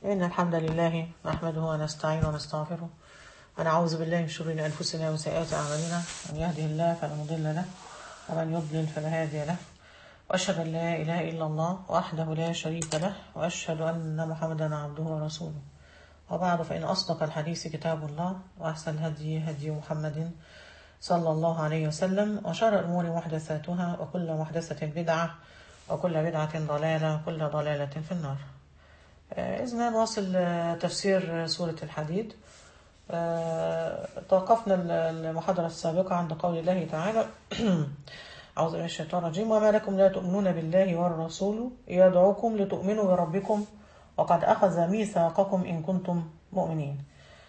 إن الحمد لله نحمده ونستعينه ونستغفره ونعوذ بالله من شرور أنفسنا وسيئات أعمالنا من يهده الله فلا مضل له ومن يضلل فلا هادي له وأشهد أن لا إله إلا الله وحده لا شريك له وأشهد أن محمدا عبده ورسوله وبعد فإن أصدق الحديث كتاب الله وأحسن الهدي هدي محمد صلى الله عليه وسلم وشر الأمور محدثاتها وكل محدثة بدعة وكل بدعة ضلالة وكل ضلالة في النار آه، إذن نواصل آه، تفسير سورة الحديد آه، توقفنا المحاضرة السابقة عند قول الله تعالى أعوذ بالله من الشيطان الرجيم وما لكم لا تؤمنون بالله والرسول يدعوكم لتؤمنوا بربكم وقد أخذ ميثاقكم إن كنتم مؤمنين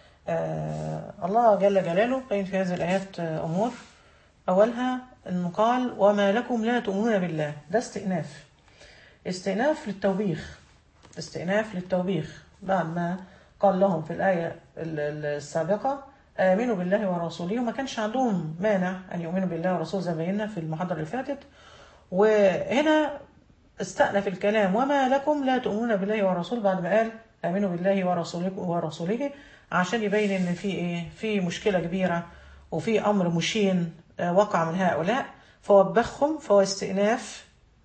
آه الله جل جلاله بين في هذه الآيات آه، أمور أولها أنه قال وما لكم لا تؤمنون بالله ده استئناف استئناف للتوبيخ استئناف للتوبيخ بعد ما قال لهم في الآية ال- ال- السابقة آمنوا بالله ورسوله وما كانش عندهم مانع أن يؤمنوا بالله ورسوله زي ما بينا في المحاضرة اللي فاتت وهنا استأنف الكلام وما لكم لا تؤمنون بالله ورسوله بعد ما قال آمنوا بالله ورسوله ورسوله عشان يبين إن في إيه في مشكلة كبيرة وفي أمر مشين آه، وقع من هؤلاء فوبخهم فهو استئناف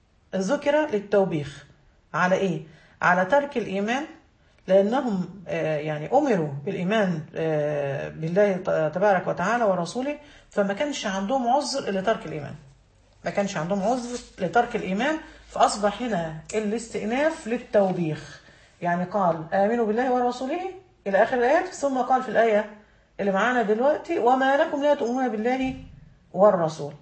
ذكر للتوبيخ على ايه على ترك الايمان لانهم آه، يعني امروا بالايمان آه، بالله ت- تبارك وتعالى ورسوله فما كانش عندهم عذر لترك الايمان ما كانش عندهم عذر لترك الايمان فاصبح هنا الاستئناف للتوبيخ يعني قال امنوا بالله ورسوله الى اخر الايات ثم قال في الايه اللي معانا دلوقتي وما لكم لا تؤمنون بالله والرسول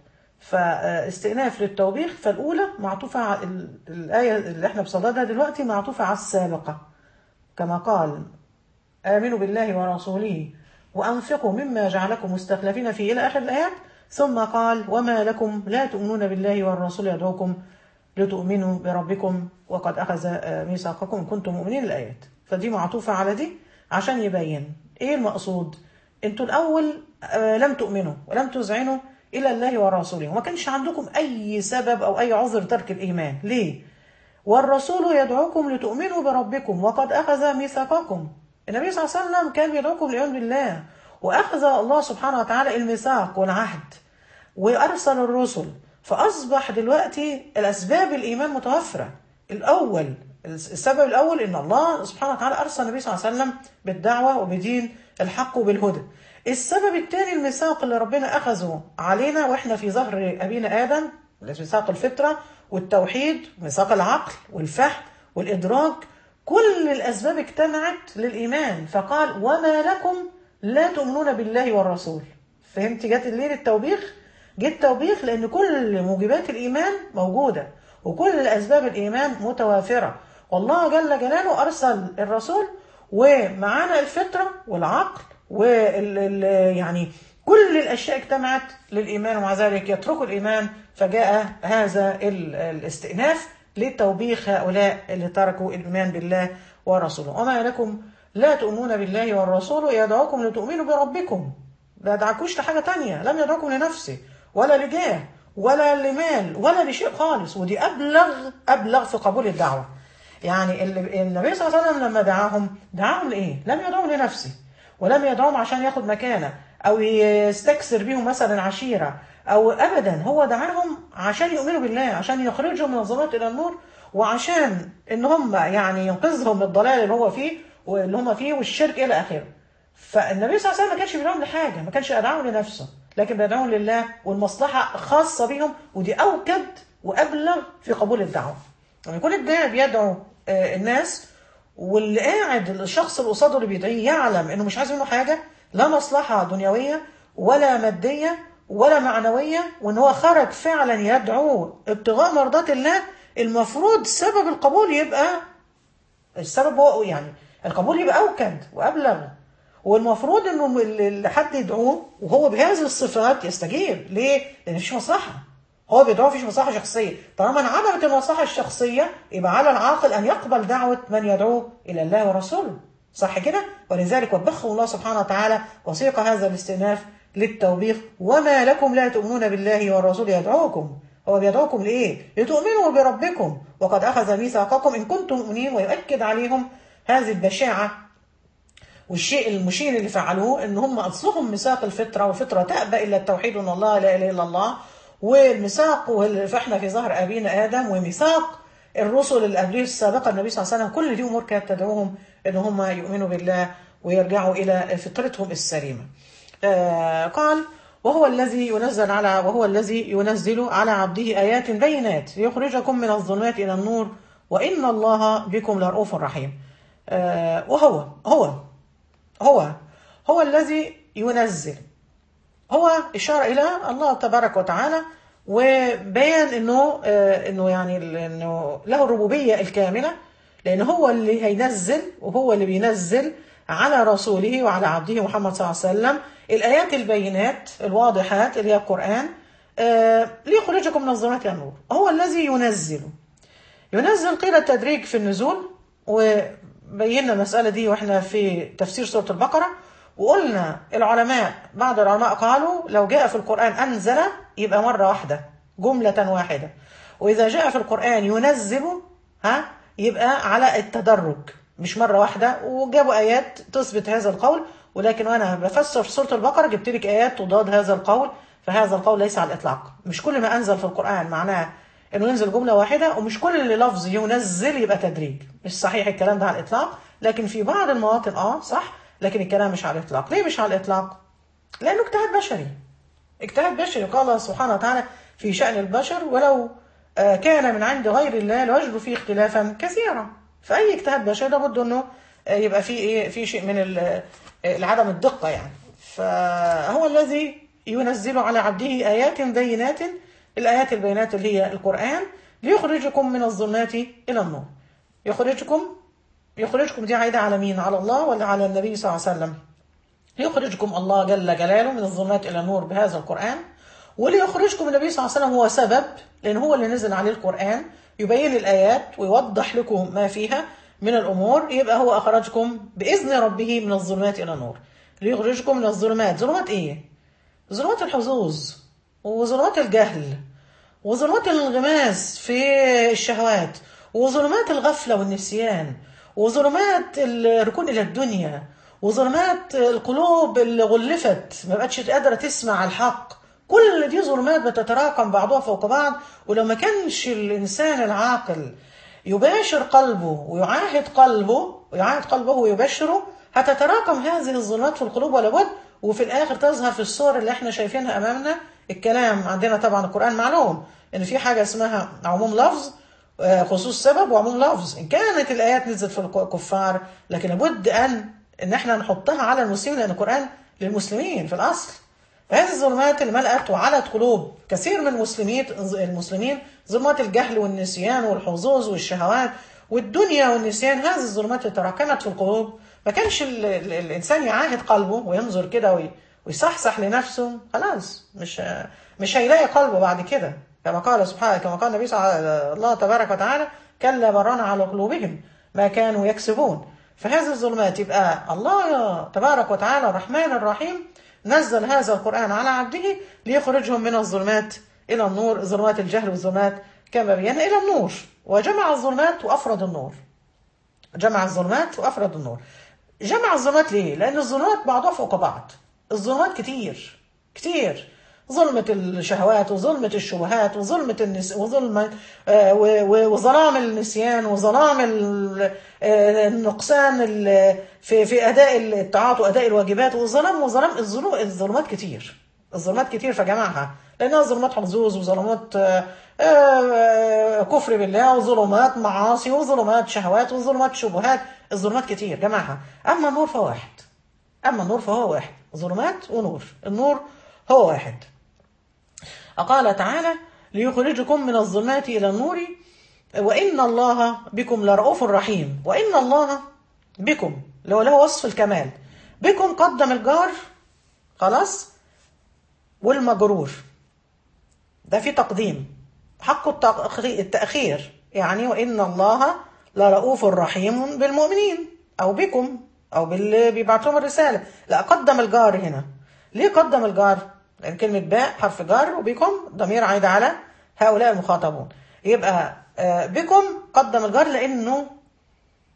فاستئناف للتوبيخ فالأولى معطوفة على ال- الآية اللي احنا بصددها دلوقتي معطوفة على السابقة كما قال آمنوا بالله ورسوله وأنفقوا مما جعلكم مستخلفين فيه إلى آخر الآيات ثم قال وما لكم لا تؤمنون بالله والرسول يدعوكم لتؤمنوا بربكم وقد أخذ آه، ميثاقكم إن كنتم مؤمنين الآيات فدي معطوفة على دي عشان يبين إيه المقصود انتوا الأول آه، لم تؤمنوا ولم تذعنوا إلى الله ورسوله وما كانش عندكم أي سبب أو أي عذر ترك الإيمان ليه؟ والرسول يدعوكم لتؤمنوا بربكم وقد أخذ ميثاقكم النبي صلى الله عليه وسلم كان بيدعوكم للإيمان بالله وأخذ الله سبحانه وتعالى الميثاق والعهد وأرسل الرسل فأصبح دلوقتي الأسباب الإيمان متوفرة الأول السبب الأول إن الله سبحانه وتعالى أرسل النبي صلى الله عليه وسلم بالدعوة وبدين الحق وبالهدى السبب الثاني الميثاق اللي ربنا أخذه علينا وإحنا في ظهر أبينا آدم ميثاق الفطرة والتوحيد ميثاق العقل والفهم والإدراك كل الأسباب اجتمعت للإيمان فقال وما لكم لا تؤمنون بالله والرسول فهمت جت ليه التوبيخ جت توبيخ لأن كل موجبات الإيمان موجودة وكل أسباب الإيمان متوافرة والله جل جلاله أرسل الرسول ومعانا الفطرة والعقل وال ال- يعني كل الأشياء اجتمعت للإيمان ومع ذلك يتركوا الإيمان فجاء هذا ال- الاستئناف لتوبيخ هؤلاء اللي تركوا الإيمان بالله ورسوله وما لكم لا تؤمنون بالله والرسول يدعوكم لتؤمنوا بربكم ما يدعكوش لحاجة تانية لم يدعوكم لنفسه ولا لجاه ولا لمال ولا لشيء خالص ودي أبلغ أبلغ في قبول الدعوة يعني ال- النبي صلى الله عليه وسلم لما دعاهم دعاهم لإيه؟ لم يدعوهم لنفسه ولم يدعوهم عشان ياخد مكانه أو يستكثر بيهم مثلا عشيرة أو أبدا هو دعاهم عشان يؤمنوا بالله عشان يخرجهم من الظلمات إلى النور وعشان إن هم يعني ينقذهم من الضلال اللي هو فيه واللي هم فيه والشرك إلى آخره فالنبي صلى الله عليه وسلم ما كانش بيدعوهم لحاجه ما كانش يدعوهم لنفسه لكن بيدعوهم لله والمصلحه خاصه بهم ودي اوكد وابلغ في قبول الدعوه لما يكون الداعي بيدعو آه، الناس واللي قاعد الشخص اللي قصاده اللي بيدعيه يعلم انه مش عايز منه حاجه لا مصلحه دنيويه ولا ماديه ولا معنويه وان هو خرج فعلا يدعو ابتغاء مرضات الله المفروض سبب القبول يبقى السبب هو يعني القبول يبقى اوكد وابلغ والمفروض انه اللي حد يدعوه وهو بهذه الصفات يستجيب ليه؟ لان مفيش مصلحه هو بيدعوه مفيش مصلحه شخصيه طالما انعدمت المصلحه الشخصيه يبقى على العاقل ان يقبل دعوه من يدعوه الى الله ورسوله صح كده؟ ولذلك وبخه الله سبحانه وتعالى وسيق هذا الاستئناف للتوبيخ وما لكم لا تؤمنون بالله والرسول يدعوكم هو بيدعوكم لإيه؟ لتؤمنوا بربكم وقد أخذ ميثاقكم إن كنتم مؤمنين ويؤكد عليهم هذه البشاعة والشيء المشين اللي فعلوه ان هم اصلهم ميثاق الفطره والفطره تأبى الا التوحيد ان الله لا اله الا الله والميثاق وال- فاحنا في ظهر ابينا ادم وميثاق الرسل اللي قبليه السابقه النبي صلى الله عليه وسلم كل دي امور كانت تدعوهم ان هم يؤمنوا بالله ويرجعوا الى فطرتهم السليمه. آه قال وهو الذي ينزل على وهو الذي ينزل على عبده ايات بينات ليخرجكم من الظلمات الى النور وان الله بكم لرؤوف رحيم. آه وهو هو هو هو الذي ينزل هو إشارة إلى الله تبارك وتعالى وبيان إنه آه، إنه يعني ال- إنه له الربوبية الكاملة لأن هو اللي هينزل وهو اللي بينزل على رسوله وعلى عبده محمد صلى الله عليه وسلم الآيات البينات الواضحات اللي هي القرآن آه، ليخرجكم من الظلمات إلى النور هو الذي ينزل ينزل قيل التدريج في النزول وبينا المسألة دي واحنا في تفسير سورة البقرة وقلنا العلماء بعض العلماء قالوا لو جاء في القرآن أنزل يبقى مرة واحدة جملة واحدة وإذا جاء في القرآن ينزل ها يبقى على التدرج مش مرة واحدة وجابوا آيات تثبت هذا القول ولكن وأنا بفسر في سورة البقرة جبت لك آيات تضاد هذا القول فهذا القول ليس على الإطلاق مش كل ما أنزل في القرآن معناه انه ينزل جمله واحده ومش كل اللي لفظ ينزل يبقى تدريج مش صحيح الكلام ده على الاطلاق لكن في بعض المواطن اه صح لكن الكلام مش على الاطلاق ليه مش على الاطلاق لانه اجتهاد بشري اجتهاد بشري قال الله سبحانه وتعالى في شأن البشر ولو آه، كان من عند غير الله لوجدوا فيه اختلافا كثيرا فأي اجتهاد بشري لابد انه آه، يبقى فيه ايه في شيء من ال- آه، العدم الدقة يعني فهو الذي ينزل على عبده آيات بينات الآيات البينات اللي هي القرآن ليخرجكم من الظلمات إلى النور يخرجكم يخرجكم دي عايدة على مين على الله ولا على النبي صلى الله عليه وسلم ليخرجكم الله جل جلاله من الظلمات الى النور بهذا القران وليخرجكم النبي صلى الله عليه وسلم هو سبب لان هو اللي نزل عليه القران يبين الايات ويوضح لكم ما فيها من الامور يبقى هو اخرجكم باذن ربه من الظلمات الى النور ليخرجكم من الظلمات ظلمات ايه ظلمات الحظوظ وظلمات الجهل وظلمات الانغماس في الشهوات وظلمات الغفلة والنسيان وظلمات الركون إلى الدنيا وظلمات القلوب اللي غلفت ما بقتش قادرة تسمع الحق كل دي ظلمات بتتراكم بعضها فوق بعض ولو ما كانش الإنسان العاقل يباشر قلبه ويعاهد قلبه ويعاهد قلبه ويبشره هتتراكم هذه الظلمات في القلوب ولا بد وفي الآخر تظهر في الصور اللي احنا شايفينها أمامنا الكلام عندنا طبعا القرآن معلوم إن في حاجة اسمها عموم لفظ آه، خصوص سبب وعموم لفظ إن كانت الآيات نزلت في الكفار لكن لابد أن إن احنا نحطها على المسلمين لأن القرآن للمسلمين في الأصل فهذه الظلمات اللي ملأت وعلت قلوب كثير من المسلمين المسلمين ظلمات الجهل والنسيان والحظوظ والشهوات والدنيا والنسيان هذه الظلمات اللي تراكمت في القلوب ما كانش ال ال الانسان يعاهد قلبه وينظر كده وي- ويصحصح لنفسه خلاص مش مش هيلاقي قلبه بعد كده كما قال سبحانه كما قال النبي صلى الله- الله تبارك وتعالى كلا برانا على قلوبهم ما كانوا يكسبون فهذه الظلمات يبقى الله تبارك وتعالى الرحمن الرحيم نزل هذا القرآن على عبده ليخرجهم من الظلمات إلى النور ظلمات الجهل والظلمات كما بينا إلى النور وجمع الظلمات وأفرد النور جمع الظلمات وأفرد النور جمع الظلمات ليه؟ لأن الظلمات بعضها فوق بعض الظلمات كتير كتير ظلمة الشهوات وظلمة الشبهات وظلمة النس وظلمة آه، و- و- وظلام النسيان وظلام ال- آه، النقصان ال- في في أداء الطاعات وأداء الواجبات وظلام وظلام الظلو- الظلمات كتير الظلمات كتير فجمعها لأنها ظلمات حظوظ وظلمات آه، آه، كفر بالله وظلمات معاصي وظلمات شهوات وظلمات شبهات الظلمات كتير جمعها أما النور فهو واحد أما النور فهو واحد ظلمات ونور النور هو واحد قال تعالى ليخرجكم من الظلمات إلى النور وإن الله بكم لرؤوف رحيم وإن الله بكم لو له وصف الكمال بكم قدم الجار خلاص والمجرور ده في تقديم حق التأخ- التأخير يعني وإن الله لرؤوف رحيم بالمؤمنين أو بكم أو باللي بيبعت لهم الرسالة لا قدم الجار هنا ليه قدم الجار؟ لأن كلمة باء حرف جار وبكم ضمير عايد على هؤلاء المخاطبون يبقى آه، بكم قدم الجار لأنه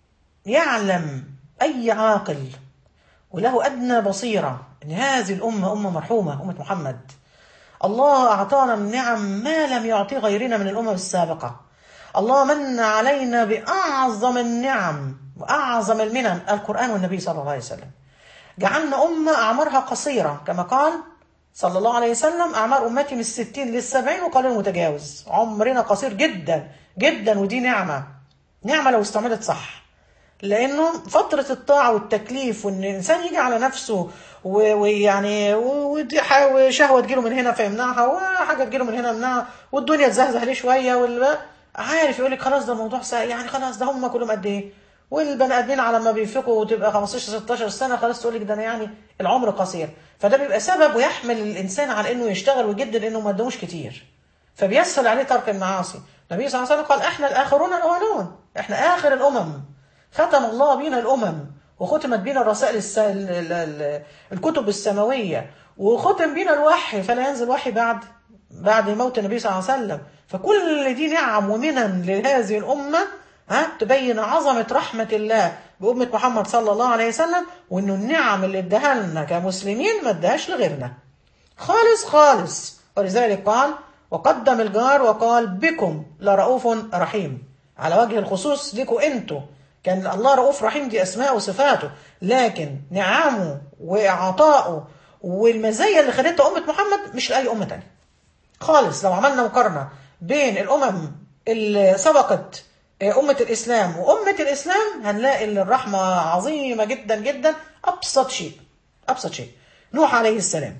يعلم أي عاقل وله أدنى بصيرة أن هذه الأمة أمة مرحومة أمة محمد الله أعطانا من نعم ما لم يعطي غيرنا من الأمم السابقة الله من علينا بأعظم النعم وأعظم المنن القرآن والنبي صلى الله عليه وسلم جعلنا أمة أعمارها قصيرة كما قال صلى الله عليه وسلم أعمار أمتي من الستين للسبعين وقليل متجاوز عمرنا قصير جدا جدا ودي نعمة نعمة لو استعملت صح لأنه فترة الطاعة والتكليف وإن الإنسان يجي على نفسه و- ويعني ودي ح- وشهوة تجيله من هنا فيمنعها وحاجة تجيله من هنا يمنعها والدنيا تزهزه عليه شوية وال عارف يقول لك خلاص ده الموضوع سهل يعني خلاص ده هم كلهم قد إيه والبني ادمين على ما بيفيقوا وتبقى 15 16 سنه خلاص تقول لك ده انا يعني العمر قصير فده بيبقى سبب ويحمل الانسان على انه يشتغل ويجد لانه ما ادوش كتير فبيسهل عليه ترك المعاصي النبي صلى الله عليه وسلم قال احنا الاخرون الاولون احنا اخر الامم ختم الله بينا الامم وختمت بينا الرسائل الس... ال... ال... ال... الكتب السماويه وختم بينا الوحي فلا ينزل وحي بعد بعد موت النبي صلى الله عليه وسلم فكل دي نعم ومنن لهذه الامه ها تبين عظمه رحمه الله بامه محمد صلى الله عليه وسلم وانه النعم اللي اداها لنا كمسلمين ما اداهاش لغيرنا خالص خالص ولذلك قال وقدم الجار وقال بكم لرؤوف رحيم على وجه الخصوص ليكوا انتوا كان الله رؤوف رحيم دي اسماء وصفاته لكن نعمه وعطائه والمزايا اللي خدتها امه محمد مش لاي امه تانية خالص لو عملنا مقارنه بين الامم اللي سبقت أمة الإسلام وأمة الإسلام هنلاقي إن الرحمة عظيمة جدا جدا أبسط شيء أبسط شيء نوح عليه السلام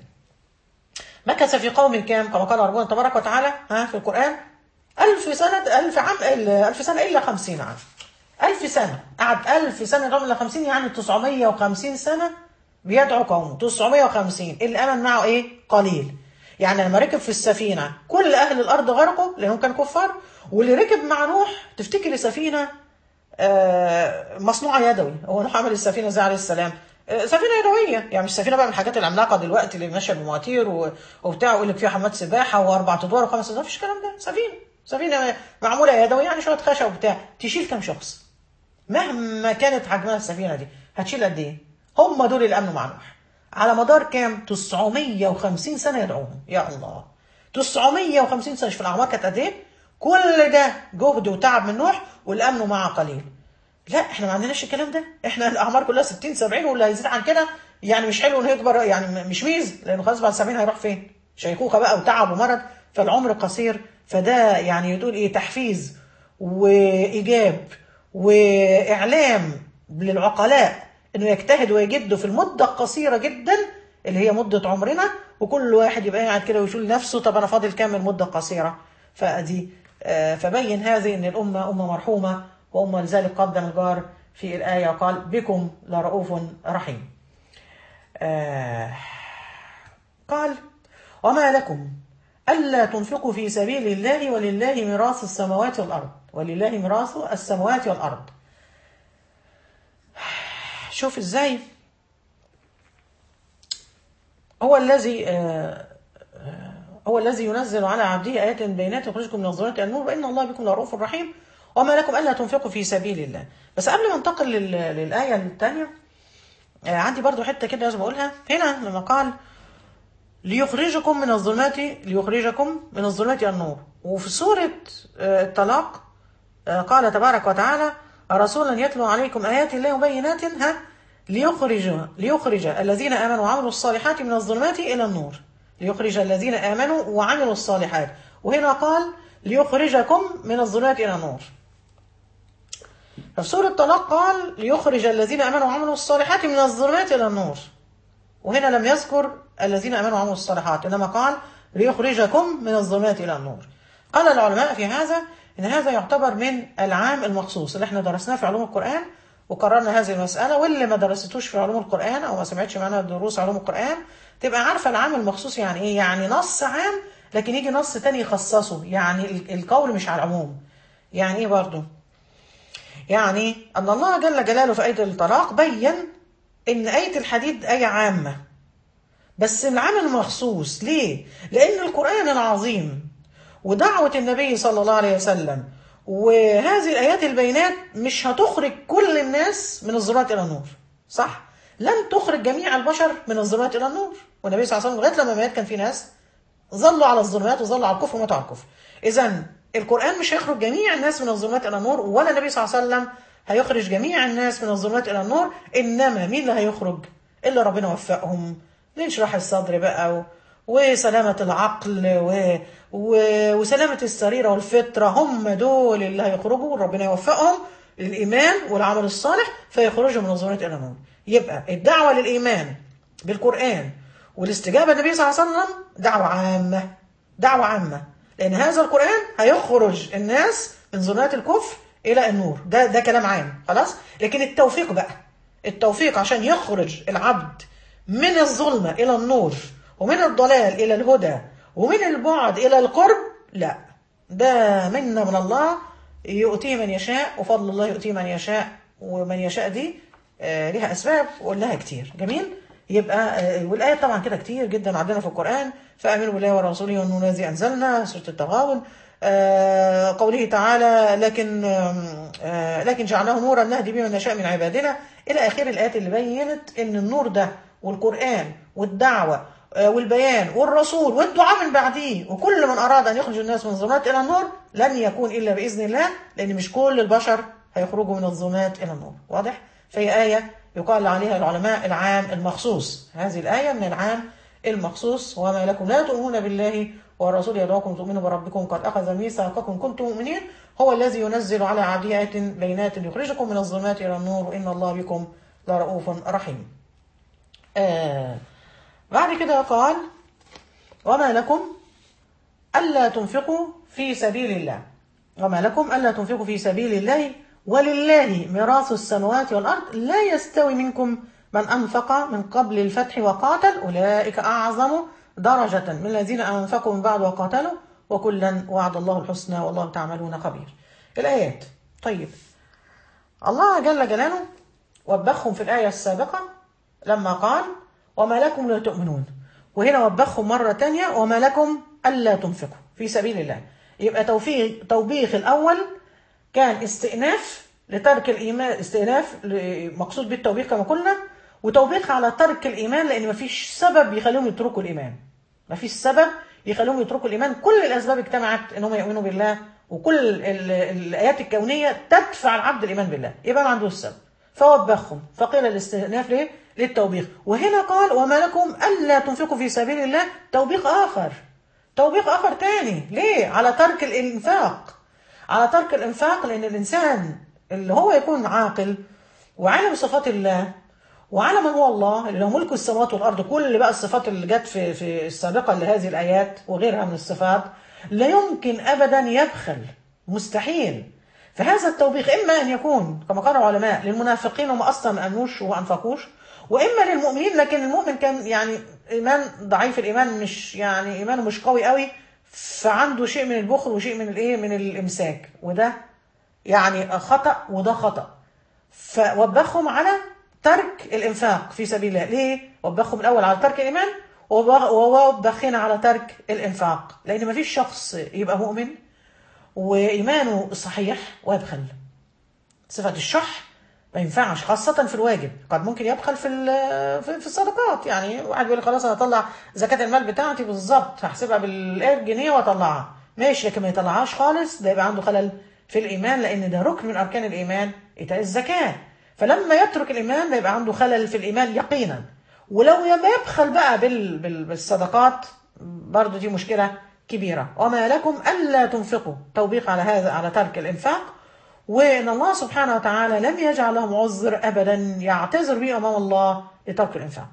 مكث في قوم كام كما قال ربنا تبارك وتعالى ها في القرآن ألف سنة ألف عام ألف سنة إلا خمسين عام ألف سنة قعد ألف سنة رغم إلا خمسين يعني تسعمية وخمسين سنة بيدعو قومه تسعمية وخمسين اللي آمن معه إيه قليل يعني لما ركب في السفينة كل أهل الأرض غرقوا لأنهم كانوا كفار واللي ركب مع نوح تفتكر سفينة آه مصنوعة يدوي هو نوح عمل السفينة زي عليه السلام آه سفينة يدوية يعني مش سفينة بقى من الحاجات العملاقة دلوقتي اللي ماشية بمواتير وبتاع ويقول لك فيها حمامات سباحة وأربع أدوار وخمس أدوار مفيش الكلام ده سفينة سفينة معمولة يدوي يعني شوية خشب وبتاع تشيل كام شخص مهما كانت حجمها السفينة دي هتشيل قد إيه؟ هم دول اللي أمنوا مع نوح على مدار كام 950 سنة يدعوهم يا الله 950 سنة في الأعمار كانت قد إيه كل ده جهد وتعب من نوح واللي أمنوا معه قليل لا احنا ما عندناش الكلام ده احنا الأعمار كلها 60 70 واللي هيزيد عن كده يعني مش حلو انه يكبر يعني مش ميز لأنه خلاص بعد 70 هيروح فين شيخوخة بقى وتعب ومرض فالعمر قصير فده يعني تقول ايه تحفيز وإيجاب وإعلام للعقلاء انه يجتهد ويجد في المده القصيره جدا اللي هي مده عمرنا وكل واحد يبقى قاعد كده ويشوف نفسه طب انا فاضل كام المده القصيره فادي فبين هذه ان الامه امه مرحومه وامه لذلك قدم الجار في الايه وقال بكم لرؤوف رحيم. قال وما لكم الا تنفقوا في سبيل الله ولله ميراث السماوات والارض ولله ميراث السماوات والارض. شوف ازاي هو الذي هو الذي ينزل على عبده آيات بينات يخرجكم من الظلمات إلى النور وإن الله بكم لرؤوف رحيم وما لكم ألا تنفقوا في سبيل الله بس قبل ما انتقل للآية الثانية عندي برضو حتة كده لازم أقولها هنا لما قال ليخرجكم من الظلمات ليخرجكم من الظلمات إلى النور وفي سورة الطلاق قال تبارك وتعالى رسولا يتلو عليكم آيات الله مبينات ها ليخرج ليخرج الذين آمنوا وعملوا الصالحات من الظلمات إلى النور ليخرج الذين آمنوا وعملوا الصالحات وهنا قال ليخرجكم من الظلمات إلى النور ففي سورة الطلاق قال ليخرج الذين آمنوا وعملوا الصالحات من الظلمات إلى النور وهنا لم يذكر الذين آمنوا وعملوا الصالحات إنما قال ليخرجكم من الظلمات إلى النور قال العلماء في هذا إن هذا يعتبر من العام المخصوص اللي احنا درسناه في علوم القرآن وقررنا هذه المسألة واللي ما درستوش في علوم القرآن أو ما سمعتش معانا دروس علوم القرآن تبقى عارفة العام المخصوص يعني إيه يعني نص عام لكن يجي نص تاني يخصصه يعني القول مش على العموم يعني إيه برضو يعني أن الله جل جلاله في آية الطلاق بين إن آية الحديد آية عامة بس العام المخصوص ليه؟ لأن القرآن العظيم ودعوة النبي صلى الله عليه وسلم وهذه الآيات البينات مش هتخرج كل الناس من الظلمات إلى النور صح؟ لن تخرج جميع البشر من الظلمات إلى النور والنبي صلى الله عليه وسلم لغاية لما مات كان في ناس ظلوا على الظلمات وظلوا على الكفر وماتوا على الكفر إذا القرآن مش هيخرج جميع الناس من الظلمات إلى النور ولا النبي صلى الله عليه وسلم هيخرج جميع الناس من الظلمات إلى النور إنما مين اللي هيخرج؟ إلا ربنا وفقهم لانشراح الصدر بقى و... وسلامة العقل و... و... وسلامة السريرة والفطرة هم دول اللي هيخرجوا ربنا يوفقهم للإيمان والعمل الصالح فيخرجوا من الظلمات إلى النور يبقى الدعوة للإيمان بالقرآن والاستجابة للنبي صلى الله عليه وسلم دعوة عامة دعوة عامة لأن هذا القرآن هيخرج الناس من ظلمات الكفر إلى النور ده ده كلام عام خلاص لكن التوفيق بقى التوفيق عشان يخرج العبد من الظلمة إلى النور ومن الضلال إلى الهدى ومن البعد إلى القرب لا ده منا من الله يؤتيه من يشاء وفضل الله يؤتيه من يشاء ومن يشاء دي آه لها أسباب وقلناها كتير جميل يبقى آه والآية طبعا كده كتير جدا عندنا في القرآن فآمنوا بالله ورسوله والنور الذي أنزلنا سورة التغابن آه قوله تعالى لكن آه لكن جعلناه نورا نهدي به من نشاء من عبادنا إلى آخر الآيات اللي بينت إن النور ده والقرآن والدعوة والبيان والرسول والدعاء من بعديه وكل من أراد أن يخرج الناس من الظلمات إلى النور لن يكون إلا بإذن الله لأن مش كل البشر هيخرجوا من الظلمات إلى النور واضح؟ فهي آية يقال عليها العلماء العام المخصوص هذه الآية من العام المخصوص وما لكم لا تؤمنون بالله والرسول يدعوكم تؤمنوا بربكم قد أخذ ميثاقكم كنتم مؤمنين هو الذي ينزل على عبده آيات بينات يخرجكم من الظلمات إلى النور وإن الله بكم لرؤوف رحيم آه بعد كده قال وما لكم ألا تنفقوا في سبيل الله وما لكم ألا تنفقوا في سبيل الله ولله ميراث السماوات والأرض لا يستوي منكم من أنفق من قبل الفتح وقاتل أولئك أعظم درجة من الذين أنفقوا من بعد وقاتلوا وكلا وعد الله الحسنى والله تعملون خبير الآيات طيب الله جل جلاله وبخهم في الآية السابقة لما قال وما لكم لا تؤمنون وهنا وبخهم مرة تانية وما لكم ألا تنفقوا في سبيل الله يبقى توفيق توبيخ الأول كان استئناف لترك الإيمان استئناف مقصود بالتوبيخ كما قلنا وتوبيخ على ترك الإيمان لأن مفيش سبب يخليهم يتركوا الإيمان مفيش سبب يخليهم يتركوا الإيمان كل الأسباب اجتمعت إنهم يؤمنوا بالله وكل الآيات الكونية تدفع العبد الإيمان بالله يبقى ما عندوش سبب فوبخهم فقيل الاستئناف ليه؟ للتوبيخ وهنا قال وما لكم ألا تنفقوا في سبيل الله توبيخ آخر توبيخ آخر تاني ليه؟ على ترك الإنفاق على ترك الإنفاق لأن الإنسان اللي هو يكون عاقل وعالم صفات الله وعلى من هو الله اللي له ملك السماوات والارض كل بقى الصفات اللي جت في في السابقه لهذه الايات وغيرها من الصفات لا يمكن ابدا يبخل مستحيل فهذا التوبيخ اما ان يكون كما قال العلماء للمنافقين هم اصلا ما امنوش وما انفقوش واما للمؤمنين لكن المؤمن كان يعني ايمان ضعيف الايمان مش يعني ايمانه مش قوي قوي فعنده شيء من البخل وشيء من الايه من الامساك وده يعني خطا وده خطا فوبخهم على ترك الانفاق في سبيل الله ليه وبخهم الاول على ترك الايمان ووبخنا على ترك الانفاق لان ما فيش شخص يبقى مؤمن وايمانه صحيح ويبخل صفه الشح ما ينفعش خاصة في الواجب قد ممكن يبخل في في الصدقات يعني واحد بيقول خلاص انا اطلع زكاة المال بتاعتي بالظبط هحسبها بالجنيه واطلعها ماشي لكن ما يطلعهاش خالص ده يبقى عنده خلل في الايمان لان ده ركن من اركان الايمان ايتاء الزكاه فلما يترك الايمان ده يبقى عنده خلل في الايمان يقينا ولو ما يبخل بقى بال... بال... بالصدقات برضه دي مشكله كبيره وما لكم الا تنفقوا توبيخ على هذا على ترك الانفاق وان الله سبحانه وتعالى لم يجعل لهم عذر ابدا يعتذر به امام الله لترك الانفاق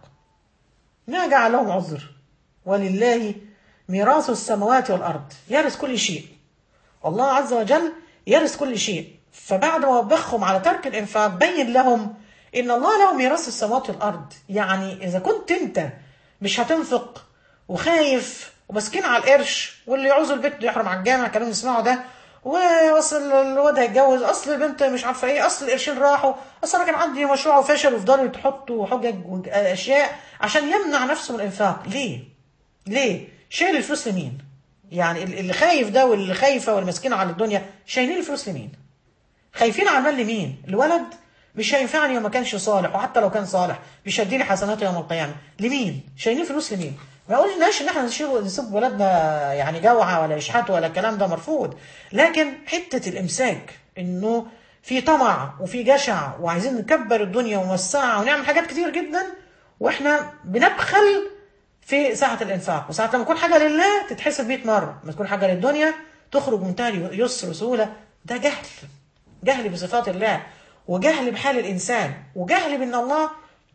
ما جعل لهم عذر ولله ميراث السماوات والارض يرث كل شيء الله عز وجل يرث كل شيء فبعد ما وبخهم على ترك الانفاق بين لهم ان الله له ميراث السماوات والارض يعني اذا كنت انت مش هتنفق وخايف وماسكين على القرش واللي يعوز البيت يحرم على الجامع كلام نسمعه ده واصل الواد هيتجوز اصل البنت مش عارفه ايه اصل القرشين راحوا اصل انا كان عندي مشروع وفشل وفضلوا يحطوا حجج واشياء عشان يمنع نفسه من الانفاق ليه؟ ليه؟ شيل الفلوس لمين؟ يعني اللي خايف ده واللي خايفه والمسكينه على الدنيا شايلين الفلوس لمين خايفين على المال لمين الولد مش هينفعني وما كانش صالح وحتى لو كان صالح مش هيديني حسناته يوم القيامه لمين شايلين فلوس لمين ما قلناش ان احنا نشيل نسيب ولادنا يعني جوعه ولا يشحتوا ولا الكلام ده مرفوض لكن حته الامساك انه في طمع وفي جشع وعايزين نكبر الدنيا ونوسعها ونعمل حاجات كتير جدا واحنا بنبخل في ساعة الإنفاق وساعة لما تكون حاجة لله تتحسب 100 مرة لما تكون حاجة للدنيا تخرج منتهى اليسر وسهولة ده جهل جهل بصفات الله وجهل بحال الإنسان وجهل بأن الله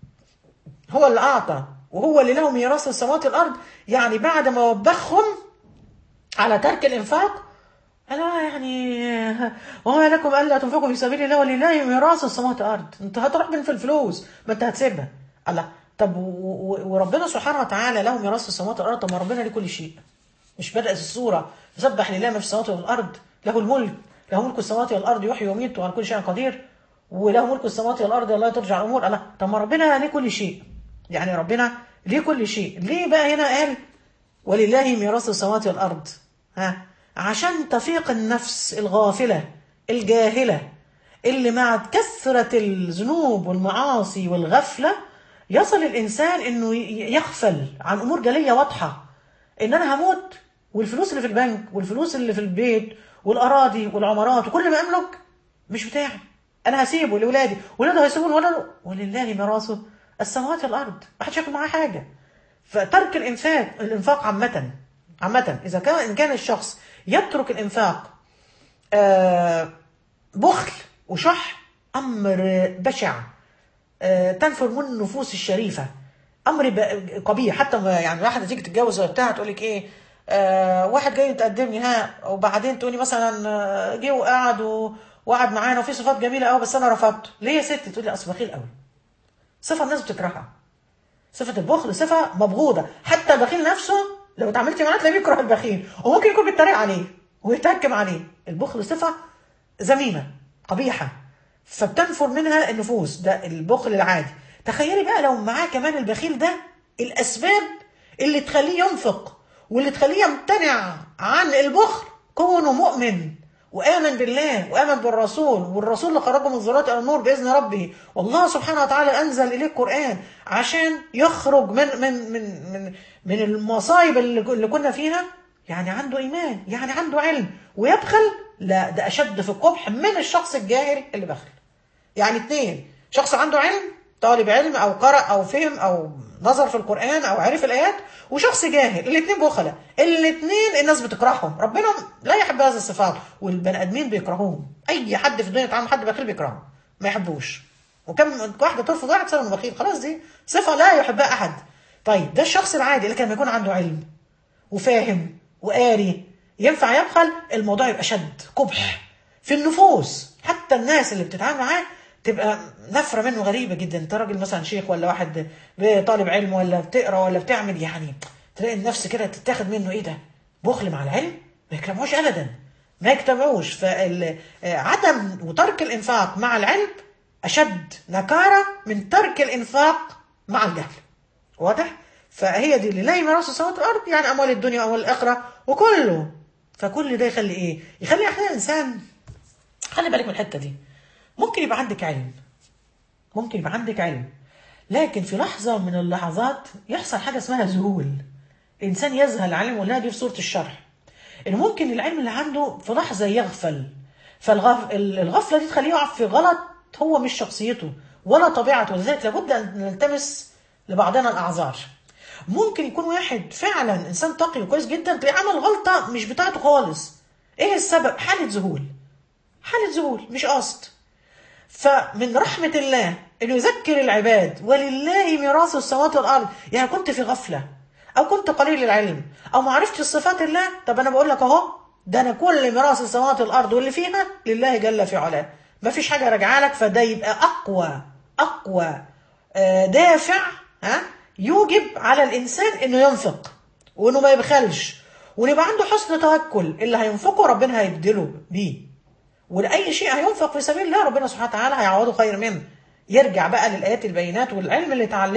هو اللي أعطى وهو اللي له ميراث السماوات والأرض يعني بعد ما وبخهم على ترك الإنفاق ألا يعني وما لكم ألا تنفقوا في سبيل الله ولله ميراث السماوات والأرض أنت هتروح من في الفلوس ما أنت هتسيبها الله طب و- و- وربنا سبحانه وتعالى له ميراث السماوات والأرض طب ما ربنا ليه كل شيء مش بدأت السورة يسبح لله ما في السماوات والأرض له الملك له ملك السماوات والأرض يحيي ويميت وعلى كل شيء قدير وله ملك السماوات والأرض الله ترجع الأمور الله طب ما ربنا ليه كل شيء يعني ربنا ليه كل شيء ليه بقى هنا قال ولله ميراث السماوات والأرض ها عشان تفيق النفس الغافلة الجاهلة اللي مع كثرة الذنوب والمعاصي والغفلة يصل الإنسان إنه ي- يغفل عن أمور جلية واضحة إن أنا هموت والفلوس اللي في البنك والفلوس اللي في البيت والأراضي والعمارات وكل ما أملك مش بتاعي أنا هسيبه لأولادي ولاده هيسيبون ولاده ولله ميراثه السماوات والأرض ما حدش ياخد معاه حاجة فترك الانفاق الانفاق عامة عامة اذا كان ان كان الشخص يترك الانفاق آه، بخل وشح امر بشع آه، تنفر منه النفوس الشريفه امر ب- قبيح حتى ما- يعني واحده تيجي تتجوز ولا بتاع تقول لك ايه آه واحد جاي يتقدم لي ها وبعدين تقولي مثلا آه، جه وقعد و- وقعد معانا وفي صفات جميله قوي بس انا رفضته ليه يا ستي تقولي اصل بخيل قوي صفه الناس بتكرهها صفة البخل صفة مبغوضة حتى البخيل نفسه لو اتعاملتي معاه تلاقيه بيكره البخيل وممكن يكون بيتريق عليه ويتهكم عليه البخل صفة ذميمة قبيحة فبتنفر منها النفوس ده البخل العادي تخيلي بقى لو معاه كمان البخيل ده الأسباب اللي تخليه ينفق واللي تخليه يمتنع عن البخل كونه مؤمن وآمن بالله وآمن بالرسول والرسول اللي خرجه من الظلمات إلى النور بإذن ربه والله سبحانه وتعالى أنزل إليه القرآن عشان يخرج من من من من من المصايب اللي اللي كنا فيها يعني عنده إيمان يعني عنده علم ويبخل لا ده أشد في القبح من الشخص الجاهل اللي بخل يعني اتنين شخص عنده علم طالب علم او قرأ او فهم او نظر في القرآن او عرف الايات وشخص جاهل الاتنين بخلة الاتنين الناس بتكرههم ربنا لا يحب هذه الصفات والبني ادمين بيكرهوهم اي حد في الدنيا يتعامل حد بخيل بيكرهه ما يحبوش وكم واحده ترفض واحد بسبب انه بخيل خلاص دي صفه لا يحبها احد طيب ده الشخص العادي لكن لما يكون عنده علم وفاهم وقاري ينفع يبخل الموضوع يبقى شد قبح في النفوس حتى الناس اللي بتتعامل معاه تبقى نفرة منه غريبة جدا انت راجل مثلا شيخ ولا واحد طالب علم ولا بتقرا ولا بتعمل يعني تلاقي النفس كده تتاخد منه ايه ده بخل مع العلم ما يكرموش ابدا ما يجتمعوش فعدم وترك الانفاق مع العلم اشد نكارة من ترك الانفاق مع الجهل واضح فهي دي اللي لا ميراث السماوات والارض يعني اموال الدنيا واموال الاخره وكله فكل ده يخلي ايه يخلي احيانا الانسان خلي بالك من الحته دي ممكن يبقى عندك علم ممكن يبقى عندك علم لكن في لحظه من اللحظات يحصل حاجه اسمها ذهول الانسان يذهل علم ولا دي في سوره الشرح ان ممكن العلم اللي عنده في لحظه يغفل فالغفله دي تخليه يقع في غلط هو مش شخصيته ولا طبيعته لذلك لابد ان نلتمس لبعضنا الاعذار ممكن يكون واحد فعلا انسان تقي وكويس جدا تلاقيه عمل غلطه مش بتاعته خالص ايه السبب حاله ذهول حاله ذهول مش قصد فمن رحمه الله انه يذكر العباد ولله ميراث السماوات والارض يعني كنت في غفله او كنت قليل العلم او ما عرفتش صفات الله طب انا بقول لك اهو ده انا كل ميراث السماوات والارض واللي فيها لله جل في علاه ما فيش حاجه راجعه لك فده يبقى اقوى اقوى آه دافع ها يوجب على الانسان انه ينفق وانه ما يبخلش ويبقى عنده حسن توكل اللي هينفقه ربنا هيبدله بيه ولاي شيء هينفق في سبيل الله ربنا سبحانه وتعالى هيعوضه خير منه يرجع بقى للايات البينات والعلم اللي اتعلمه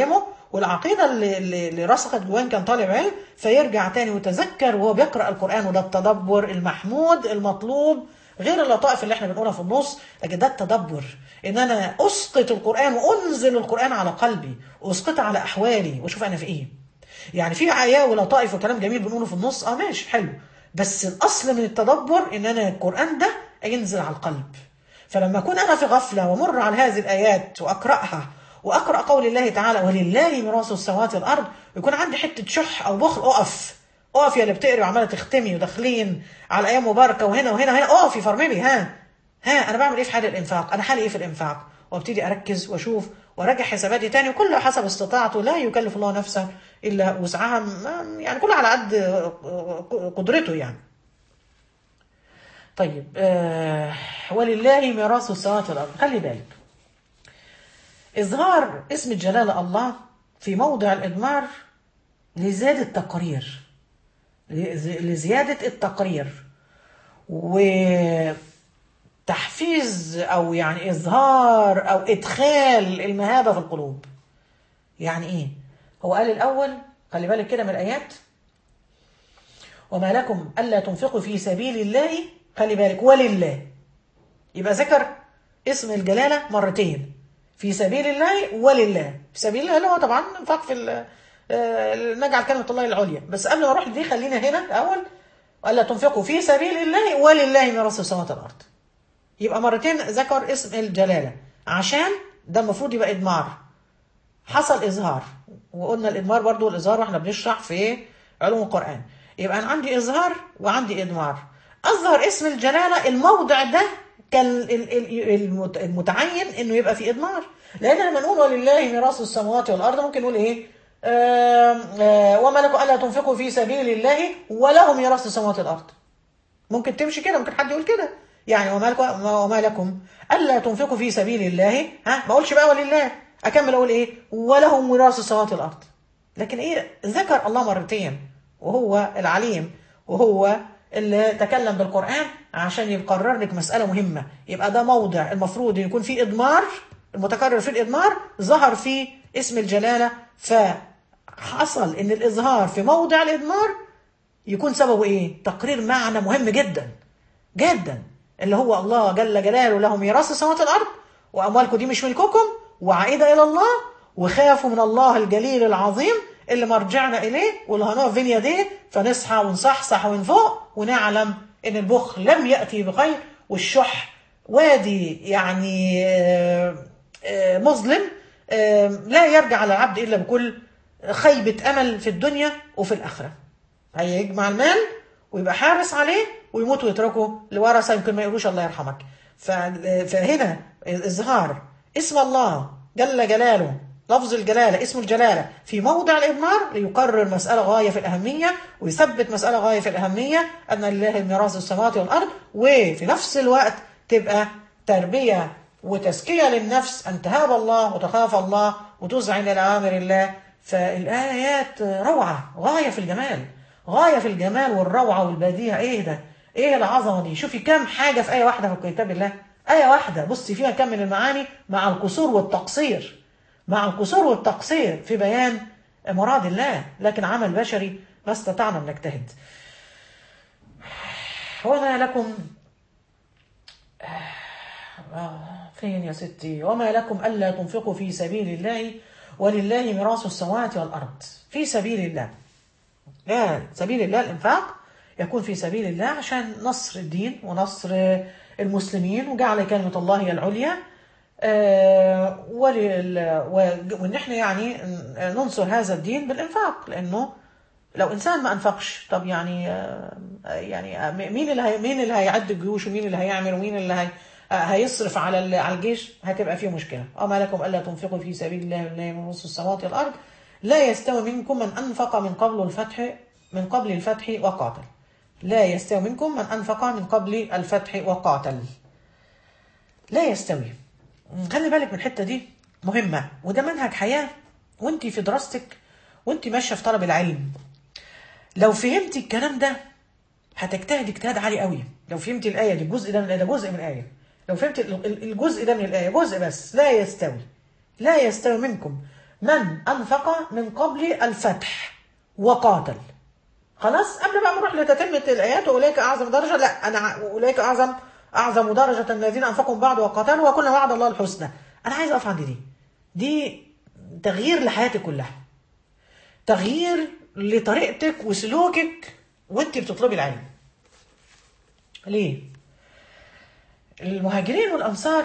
والعقيده اللي, اللي اللي رسخت جواه كان طالب علم فيرجع تاني ويتذكر وهو بيقرا القران وده التدبر المحمود المطلوب غير اللطائف اللي احنا بنقولها في النص لكن ده التدبر ان انا اسقط القران وانزل القران على قلبي واسقطه على احوالي واشوف انا في ايه يعني في عياء ولطائف وكلام جميل بنقوله في النص اه ماشي حلو بس الاصل من التدبر ان انا القران ده ينزل على القلب فلما اكون انا في غفله ومر على هذه الايات واقراها واقرا قول الله تعالى ولله ميراث السماوات والارض ويكون عندي حته شح او بخل اقف اقف يا اللي بتقري وعماله تختمي وداخلين على ايام مباركه وهنا وهنا وهنا اقفي فرملي ها ها انا بعمل ايه في حال الانفاق انا حالي ايه في الانفاق وابتدي اركز واشوف وراجع حساباتي تاني وكله حسب استطاعته لا يكلف الله نفسا الا وسعها ما- يعني كله على قد قدرته يعني طيب آه ولله ميراث السماوات والارض خلي بالك اظهار اسم الجلاله الله في موضع الادمار لزياده التقرير لز- لزياده التقرير وتحفيز او يعني اظهار او ادخال المهابه في القلوب يعني ايه هو قال الاول خلي بالك كده من الايات وما لكم الا تنفقوا في سبيل الله خلي بالك ولله يبقى ذكر اسم الجلاله مرتين في سبيل الله ولله في سبيل الله اللي هو طبعا انفاق في ال- آه، نجعل كلمه الله العليا بس قبل ما اروح دي خلينا هنا الاول الا تنفقوا في سبيل الله ولله ميراث السماوات والارض يبقى مرتين ذكر اسم الجلاله عشان ده المفروض يبقى ادمار حصل اظهار وقلنا الادمار برضو والاظهار واحنا بنشرح في علوم القران يبقى انا عندي اظهار وعندي ادمار اظهر اسم الجلاله الموضع ده كان ال- ال- المت- المتعين انه يبقى في ادمار لان لما نقول ولله ميراث السماوات والارض ممكن نقول ايه آم، آه، وما لكم الا تنفقوا في سبيل الله وله ميراث السماوات والارض ممكن تمشي كده ممكن حد يقول كده يعني وما لكم وما لكم الا تنفقوا في سبيل الله ها ما اقولش بقى ولله اكمل اقول ايه وله ميراث السماوات والارض لكن ايه ذكر الله مرتين وهو العليم وهو اللي تكلم بالقران عشان يقرر لك مساله مهمه يبقى ده موضع المفروض إن يكون فيه ادمار المتكرر في الادمار ظهر فيه اسم الجلاله فحصل ان الاظهار في موضع الادمار يكون سببه ايه؟ تقرير معنى مهم جدا جدا اللي هو الله جل جلاله له ميراث السماوات والارض واموالكم دي مش ملككم وعائده الى الله وخافوا من الله الجليل العظيم اللي مرجعنا اليه واللي هنقف بين يديه فنصحى ونصحصح ونفوق ونعلم ان البخل لم ياتي بخير والشح وادي يعني آه، آه، مظلم آه، لا يرجع على العبد الا بكل خيبه امل في الدنيا وفي الاخره هيجمع المال ويبقى حارس عليه ويموت ويتركه لورثه يمكن ما يقولوش الله يرحمك ف- فهنا اظهار اسم الله جل جلاله لفظ الجلاله اسم الجلاله في موضع الادمار ليقرر مساله غايه في الاهميه ويثبت مساله غايه في الاهميه ان لله ميراث السماوات والارض وفي نفس الوقت تبقى تربيه وتزكيه للنفس ان تهاب الله وتخاف الله وتذعن لاوامر الله فالايات روعه غايه في الجمال غايه في الجمال والروعه والبديهه ايه ده ايه العظمه دي شوفي كم حاجه في ايه واحده في كتاب الله ايه واحده بصي فيها كم من المعاني مع القصور والتقصير مع القصور والتقصير في بيان مراد الله لكن عمل بشري ما استطعنا ان نجتهد وما لكم آه، فين يا ستي وما لكم ألا تنفقوا في سبيل الله ولله ميراث السماوات والأرض في سبيل الله لا سبيل الله الإنفاق يكون في سبيل الله عشان نصر الدين ونصر المسلمين وجعل كلمة الله هي العليا آه، ولل- و- وان احنا يعني ننصر هذا الدين بالانفاق لانه لو انسان ما انفقش طب يعني آه، يعني آه، مين اللي هي مين اللي هيعد الجيوش ومين اللي هيعمل ومين اللي هي آه، هيصرف على ال- على الجيش هتبقى فيه مشكله وما لكم الا تنفقوا في سبيل الله والله من نص السماوات والارض لا يستوي منكم من انفق من قبل الفتح من قبل الفتح وقاتل لا يستوي منكم من انفق من قبل الفتح وقاتل لا يستوي خلي بالك من الحته دي مهمه وده منهج حياه وانت في دراستك وانت ماشيه في طلب العلم لو فهمتي الكلام ده هتجتهدي اجتهاد عالي قوي لو فهمتي الايه دي الجزء ده من الايه ده جزء من الايه لو فهمت ال- ال- الجزء ده من الايه جزء بس لا يستوي لا يستوي منكم من أنفق من قبل الفتح وقاتل خلاص قبل بقى نروح لتتمة الآيات وأولئك أعظم درجة لا أنا ع- أولئك أعظم أعظم درجة من الذين أنفقوا من بعد وقاتلوا وكل وعد الله الحسنى أنا عايز أقف عند دي دي تغيير لحياتي كلها تغيير لطريقتك وسلوكك وانت بتطلبي العلم ليه المهاجرين والأنصار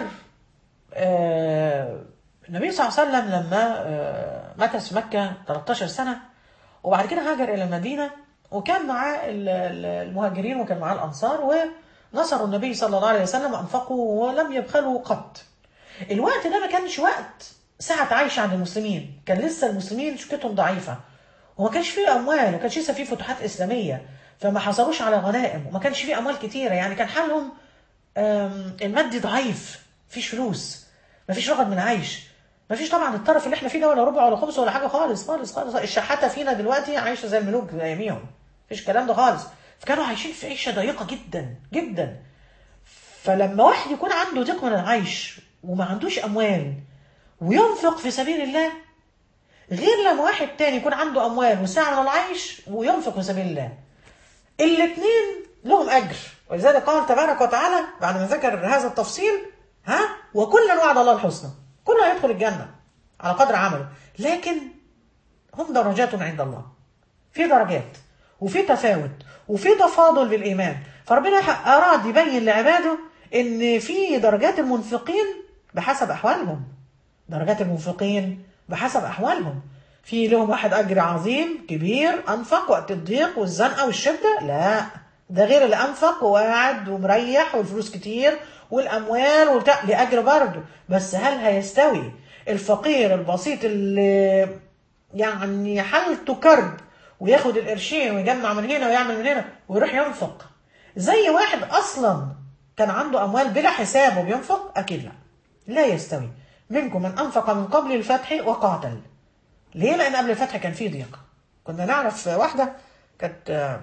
آه، النبي صلى الله عليه وسلم لما آه، مكث في مكة 13 سنة وبعد كده هاجر إلى المدينة وكان معاه ال- ال- المهاجرين وكان معاه الأنصار ونصروا النبي صلى الله عليه وسلم وأنفقوا ولم يبخلوا قط الوقت ده ما كانش وقت ساعة عايشة عند المسلمين كان لسه المسلمين شوكتهم ضعيفة وما كانش فيه أموال وما كانش لسه فيه فتوحات إسلامية فما حصلوش على غنائم وما كانش فيه أموال كتيرة يعني كان حالهم آم، المادي ضعيف مفيش فلوس مفيش رغد من عيش مفيش طبعا الطرف اللي احنا فيه ده ولا ربع ولا خمس ولا حاجه خالص خالص خالص الشحاته فينا دلوقتي عايشه زي الملوك اياميهم مفيش الكلام ده خالص فكانوا عايشين في عيشه ضيقه جدا جدا فلما واحد يكون عنده ضيق من العيش وما عندوش اموال وينفق في سبيل الله غير لما واحد تاني يكون عنده اموال وسعه من العيش وينفق في سبيل الله الاثنين لهم اجر ولذلك قال تبارك وتعالى بعد ما ذكر هذا التفصيل ها وكلا وعد الله الحسنى كله هيدخل الجنه على قدر عمله لكن هم درجات عند الله في درجات وفي تفاوت وفي تفاضل بالايمان فربنا اراد يبين لعباده ان في درجات المنفقين بحسب احوالهم درجات المنفقين بحسب احوالهم في لهم واحد اجر عظيم كبير انفق وقت الضيق والزنقه والشده لا ده غير اللي انفق وقاعد ومريح والفلوس كتير والاموال وبتاع لاجر برضه بس هل هيستوي الفقير البسيط اللي يعني حالته كرب وياخد القرشين ويجمع من هنا ويعمل من هنا ويروح ينفق زي واحد اصلا كان عنده اموال بلا حساب وبينفق اكيد لا لا يستوي منكم من انفق من قبل الفتح وقاتل ليه لان قبل الفتح كان في ضيق كنا نعرف واحده كانت آه،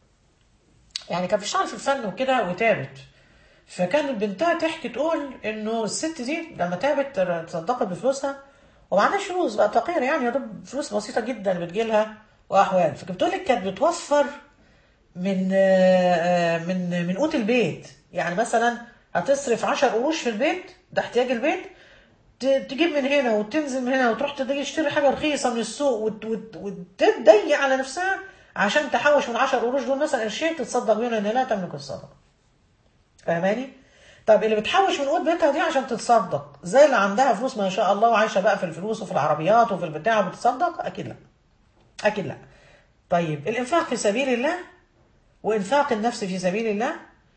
يعني كان بتشتغل في الفن وكده وتابت فكانت بنتها تحكي تقول انه الست دي لما تابت تصدقت بفلوسها وما عندهاش فلوس بقى فقيره يعني يا دوب فلوس بسيطه جدا بتجيلها واحوال فكانت بتقول لك كانت بتوفر من آه، آه، من من قوت البيت يعني مثلا هتصرف 10 قروش في البيت ده احتياج البيت ت- تجيب من هنا وتنزل من هنا وتروح تيجي تشتري حاجه رخيصه من السوق وت- وت- وتضيق على نفسها عشان تحوش من 10 قروش دول مثلا قرشين تتصدق بيهم لان لا تملك الصدقه فاهماني؟ طب اللي بتحوش من قوت بيتها دي عشان تتصدق زي اللي عندها فلوس ما شاء الله وعايشه بقى في الفلوس وفي العربيات وفي البتاع وبتصدق اكيد لا اكيد لا طيب الانفاق في سبيل الله وانفاق النفس في سبيل الله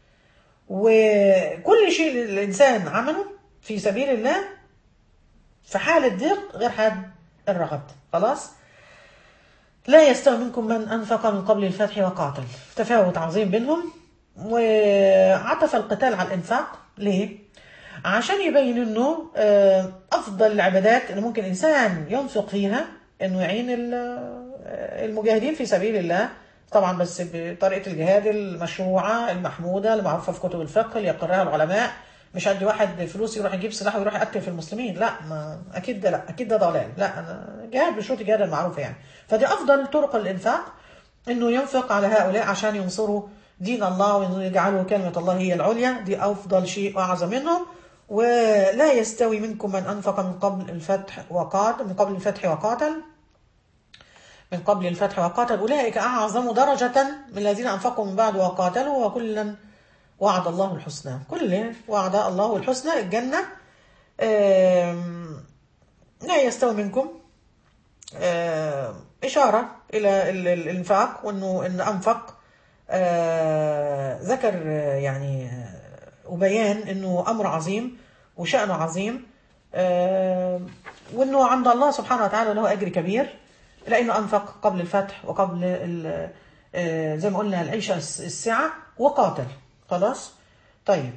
وكل شيء الانسان عمله في سبيل الله في حالة ضيق غير حال الرغد خلاص لا يستوي منكم من أنفق من قبل الفتح وقاتل تفاوت عظيم بينهم وعطف القتال على الإنفاق ليه؟ عشان يبين انه آه، افضل العبادات اللي ممكن الانسان ينفق فيها انه يعين ال- آه، المجاهدين في سبيل الله طبعا بس بطريقه الجهاد المشروعه المحموده المعروفه في كتب الفقه اللي يقرها العلماء مش ادي واحد فلوس يروح يجيب سلاح ويروح يقتل في المسلمين لا ما اكيد ده لا اكيد ده ضلال لا أنا جهاد بشروط الجهاد المعروفه يعني فدي افضل طرق الانفاق انه ينفق على هؤلاء عشان ينصروا دين الله ويجعلوا كلمه الله هي العليا دي افضل شيء واعظم منهم ولا يستوي منكم من انفق من قبل الفتح وقاتل من قبل الفتح وقاتل من قبل الفتح وقاتل أولئك أعظم درجة من الذين أنفقوا من بعد وقاتلوا وكلا وعد الله الحسنى كل وعد الله الحسنى الجنة آم، لا يستوي منكم آم، إشارة إلى ال- ال- الإنفاق وأنه إن أنفق آه، ذكر آه، يعني آه، وبيان أنه أمر عظيم وشأنه عظيم آه، وأنه عند الله سبحانه وتعالى له أجر كبير لأنه أنفق قبل الفتح وقبل ال- آه، زي ما قلنا العيشة الس- السعة وقاتل خلاص طيب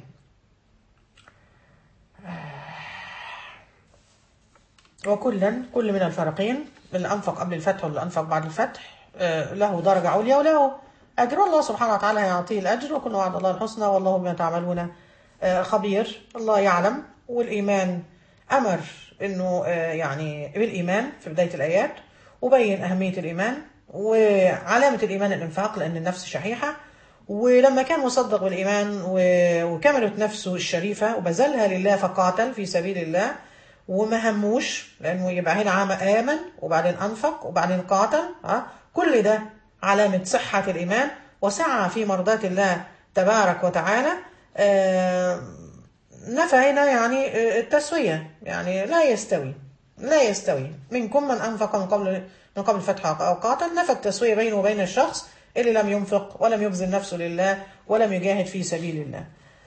وكلا كل من الفريقين اللي أنفق قبل الفتح واللي أنفق بعد الفتح آه، له درجة عليا وله أجر الله سبحانه وتعالى يعطيه الأجر وكل وعد الله الحسنى والله بما تعملون آه، خبير الله يعلم والإيمان أمر إنه آه، يعني بالإيمان في بداية الآيات وبين أهمية الإيمان وعلامة الإيمان الإنفاق لأن النفس شحيحة ولما كان مصدق بالإيمان و- وكملت نفسه الشريفة وبذلها لله فقاتل في سبيل الله وما هموش لأنه يبقى هنا عام آمن وبعدين أنفق وبعدين قاتل ها كل ده علامة صحة الإيمان وسعى في مرضاة الله تبارك وتعالى آه، نفى هنا يعني آه، التسوية يعني لا يستوي لا يستوي منكم من أنفق من قبل من قبل فتح أو قاتل نفى التسوية بينه وبين الشخص اللي لم ينفق ولم يبذل نفسه لله ولم يجاهد في سبيل الله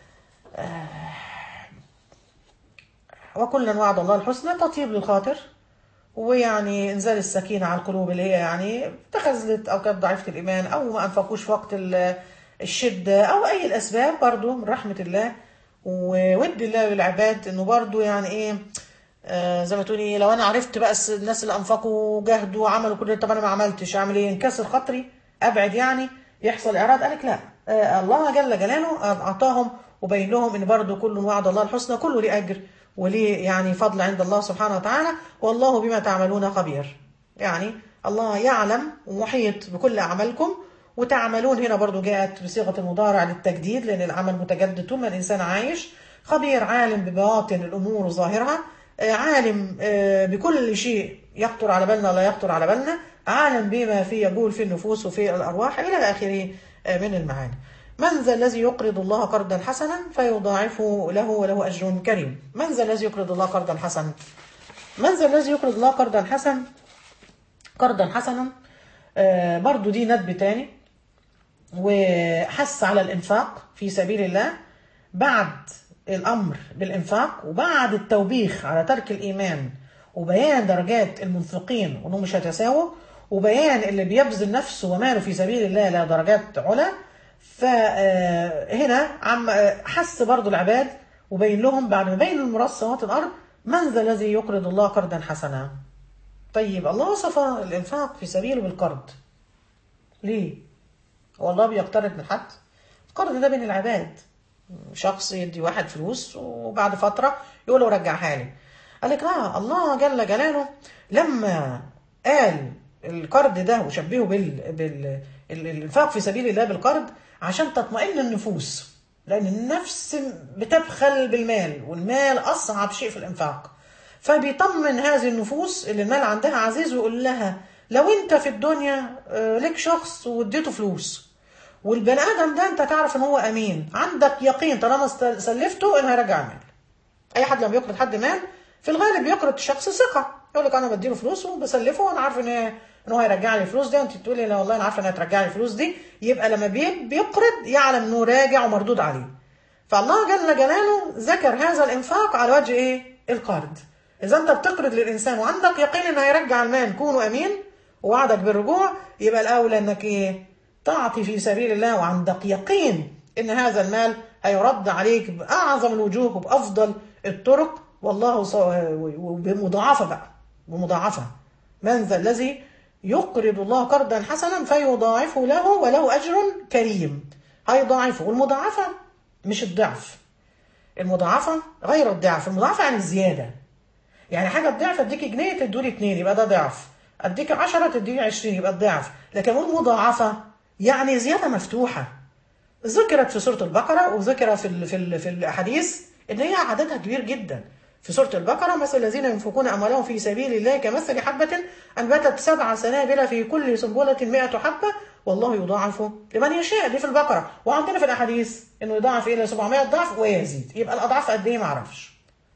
وكلا وعد الله الحسنى تطيب للخاطر ويعني انزال السكينة على القلوب اللي هي يعني تخاذلت أو كانت ضعيفة الإيمان أو ما أنفقوش في وقت ال- الشدة أو أي الأسباب برضو من رحمة الله وود الله بالعباد إنه برضو يعني إيه آه زي ما تقولي لو أنا عرفت بقى الس- الناس اللي أنفقوا وجاهدوا وعملوا كل ده طب أنا ما عملتش أعمل إيه انكسر خاطري أبعد يعني يحصل إعراض قالك لا آه الله جل جلاله أعطاهم وبين لهم إن برضو كل وعد الله الحسنى كله ليه أجر وليه يعني فضل عند الله سبحانه وتعالى والله بما تعملون خبير يعني الله يعلم ومحيط بكل أعمالكم وتعملون هنا برضو جاءت بصيغة المضارع للتجديد لأن العمل متجدد طول ما الإنسان عايش خبير عالم ببواطن الأمور وظاهرها آه، عالم آه، بكل شيء يخطر على بالنا ولا يخطر على بالنا عالم بما في يقول في النفوس وفي الأرواح إلى آخره آه، من المعاني من ذا الذي يقرض الله قرضا حسنا فيضاعفه له وله أجر كريم من ذا الذي يقرض الله قرضا حسنا من ذا الذي يقرض الله قرضا حسنا قرضا حسنا آه، برضو دي ندب تاني وحث على الإنفاق في سبيل الله بعد الأمر بالإنفاق وبعد التوبيخ على ترك الإيمان وبيان درجات المنفقين وأنهم مش هيتساووا وبيان اللي بيبذل نفسه وماله في سبيل الله إلى درجات علا فهنا عم آه، حث برضو العباد وبين لهم بعد ما بين المراد سماوات الأرض من ذا الذي يقرض الله قرضا حسنا طيب الله وصف الإنفاق في سبيله بالقرض ليه؟ هو الله بيقترض من حد؟ القرض ده بين العباد شخص يدي واحد فلوس وبعد فترة يقول له رجعها لي قال لك اه الله جل جلاله لما قال القرض ده وشبهه بال... بال... ال- الانفاق في سبيل الله بالقرض عشان تطمئن النفوس لان النفس بتبخل بالمال والمال اصعب شيء في الانفاق فبيطمن هذه النفوس اللي المال عندها عزيز ويقول لها لو انت في الدنيا آه، لك شخص واديته فلوس والبني ادم ده انت تعرف ان هو امين عندك يقين طالما است- سلفته انه هيرجع المال اي حد لما بيقرض حد مال في الغالب بيقرض شخص ثقه يقول لك انا بديله فلوس وبسلفه وانا عارف ان ان هو هيرجع لي الفلوس دي وانت تقولي لا والله انا عارفه انها هترجع لي الفلوس دي يبقى لما بي- بيقرض يعلم انه راجع ومردود عليه فالله جل جلاله ذكر هذا الانفاق على وجه ايه القرض اذا انت بتقرض للانسان وعندك يقين انه هيرجع المال كونه امين ووعدك بالرجوع يبقى الاولى انك ايه تعطي في سبيل الله وعندك يقين ان هذا المال هيرد عليك باعظم الوجوه وبافضل الطرق والله ص- وبمضاعفه بقى بمضاعفه من ذا الذي يقرض الله قرضا حسنا فيضاعفه له وله اجر كريم هيضاعفه والمضاعفه مش الضعف المضاعفه غير الضعف المضاعفه يعني الزياده يعني حاجه الضعف اديك جنيه تدولي اتنين يبقى ده ضعف اديك 10 تديني 20 يبقى الضعف لكن اقول مضاعفه يعني زياده مفتوحه ذكرت في سوره البقره وذكر في ال في ال في الاحاديث ان هي عددها كبير جدا في سوره البقره مثل الذين ينفقون اموالهم في سبيل الله كمثل حبه انبتت سبع سنابل في كل سنبله 100 حبه والله يضاعف لمن يشاء دي في البقره وعندنا في الاحاديث انه يضاعف الى 700 ضعف ويزيد يبقى الاضعاف قد ايه ما اعرفش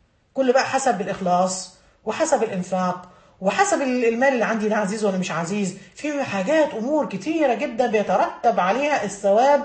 كل بقى حسب الإخلاص وحسب الإنفاق وحسب المال اللي عندي ده عزيز ولا مش عزيز في حاجات أمور كتيرة جدا بيترتب عليها الثواب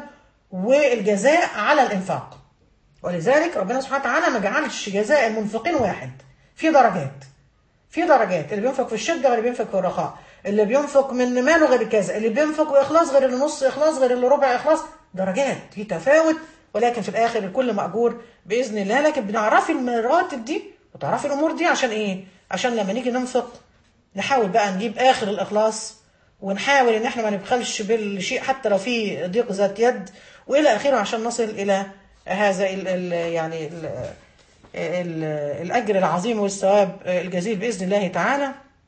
والجزاء على الإنفاق ولذلك ربنا سبحانه وتعالى ما جعلش جزاء المنفقين واحد في درجات في درجات اللي بينفق في الشدة غير اللي بينفق في الرخاء اللي بينفق من ماله غير كذا اللي بينفق بإخلاص غير اللي نص إخلاص غير اللي ربع إخلاص درجات في تفاوت ولكن في الآخر الكل مأجور بإذن الله لكن بنعرفي المراتب دي وتعرفي الأمور دي عشان إيه؟ عشان لما نيجي ننفق نحاول بقى نجيب آخر الإخلاص ونحاول إن إحنا ما نبخلش بالشيء حتى لو في ضيق ذات يد وإلى آخره عشان نصل إلى هذا ال ال يعني ال ال- الأجر العظيم والثواب الجزيل بإذن الله تعالى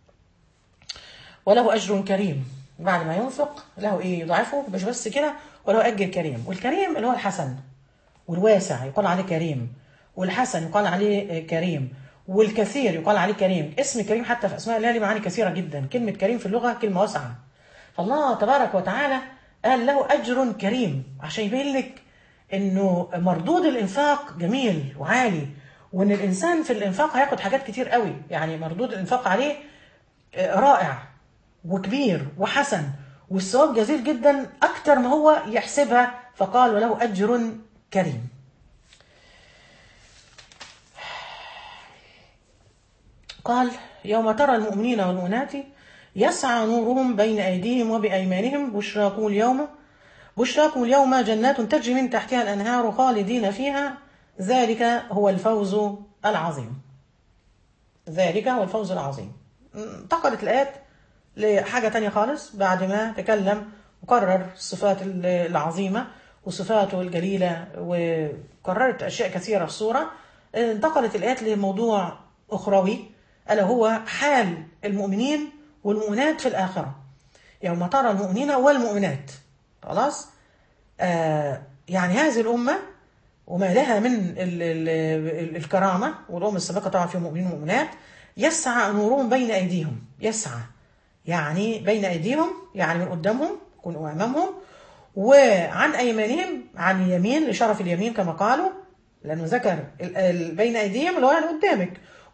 وله أجر كريم بعد ما ينفق له إيه يضاعفه مش بس كده وله أجر كريم والكريم اللي هو الحسن والواسع يقال عليه كريم والحسن يقال عليه كريم والكثير يقال عليه كريم اسم كريم حتى في أسماء الله له معاني كثيرة جدا كلمة كريم في اللغة كلمة واسعة فالله تبارك وتعالى قال له أجر كريم عشان يبين لك إنه مردود الإنفاق جميل وعالي وإن الإنسان في الإنفاق هياخد حاجات كتير قوي يعني مردود الإنفاق عليه آه، رائع وكبير وحسن والثواب جزيل جدا أكتر ما هو يحسبها فقال وله أجر كريم قال يوم ترى المؤمنين والمؤمنات يسعى نورهم بين أيديهم وبأيمانهم بشراكم اليوم بشراكم اليوم جنات تجري من تحتها الأنهار خالدين فيها ذلك هو الفوز العظيم ذلك هو الفوز العظيم انتقلت الآيات لحاجة تانية خالص بعد ما تكلم وقرر الصفات العظيمة وصفاته الجليلة وقررت أشياء كثيرة في الصورة انتقلت الآيات لموضوع أخروي ألا هو حال المؤمنين والمؤمنات في الآخرة يوم ترى المؤمنين والمؤمنات خلاص آه يعني هذه الأمة وما لها من ال ال ال الكرامة والأمة السابقة طبعا في مؤمنين ومؤمنات يسعى نورهم بين أيديهم يسعى يعني بين أيديهم يعني من قدامهم يكونوا أمامهم وعن أيمانهم عن اليمين لشرف اليمين كما قالوا لأنه ذكر ال- ال- بين أيديهم اللي هو يعني قدامك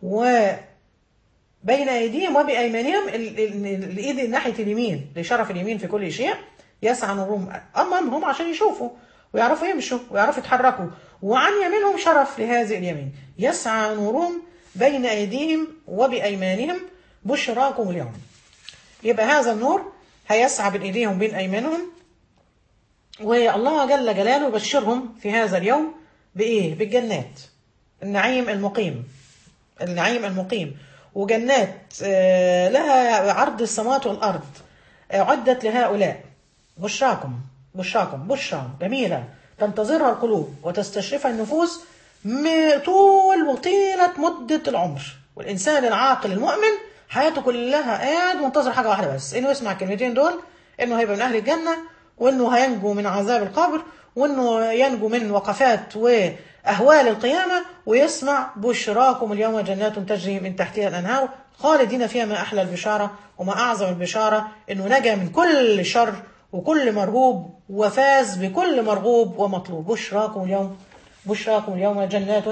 وبين أيديهم وبأيمانهم ال- ال- الإيد ناحية اليمين لشرف اليمين في كل شيء يسعى نورهم أمامهم عشان يشوفوا ويعرفوا يمشوا ويعرفوا يتحركوا وعن يمينهم شرف لهذه اليمين يسعى نورهم بين أيديهم وبأيمانهم بشراكم اليوم يبقى هذا النور هيسعى بين ايديهم وبين ايمانهم والله جل جلاله يبشرهم في هذا اليوم بايه بالجنات النعيم المقيم النعيم المقيم وجنات آه، لها عرض السماوات والارض اعدت لهؤلاء بشراكم بشراكم بشرى جميله تنتظرها القلوب وتستشرفها النفوس م- طول وطيله مده العمر والانسان العاقل المؤمن حياته كلها قاعد منتظر حاجه واحده بس انه يسمع الكلمتين دول انه هيبقى من اهل الجنه وانه هينجو من عذاب القبر وانه ينجو من وقفات واهوال القيامه ويسمع بشراكم اليوم جنات تجري من تحتها الانهار خالدين فيها ما احلى البشاره وما اعظم البشاره انه نجا من كل شر وكل مرهوب وفاز بكل مرغوب ومطلوب بشراكم اليوم بشراكم اليوم جنات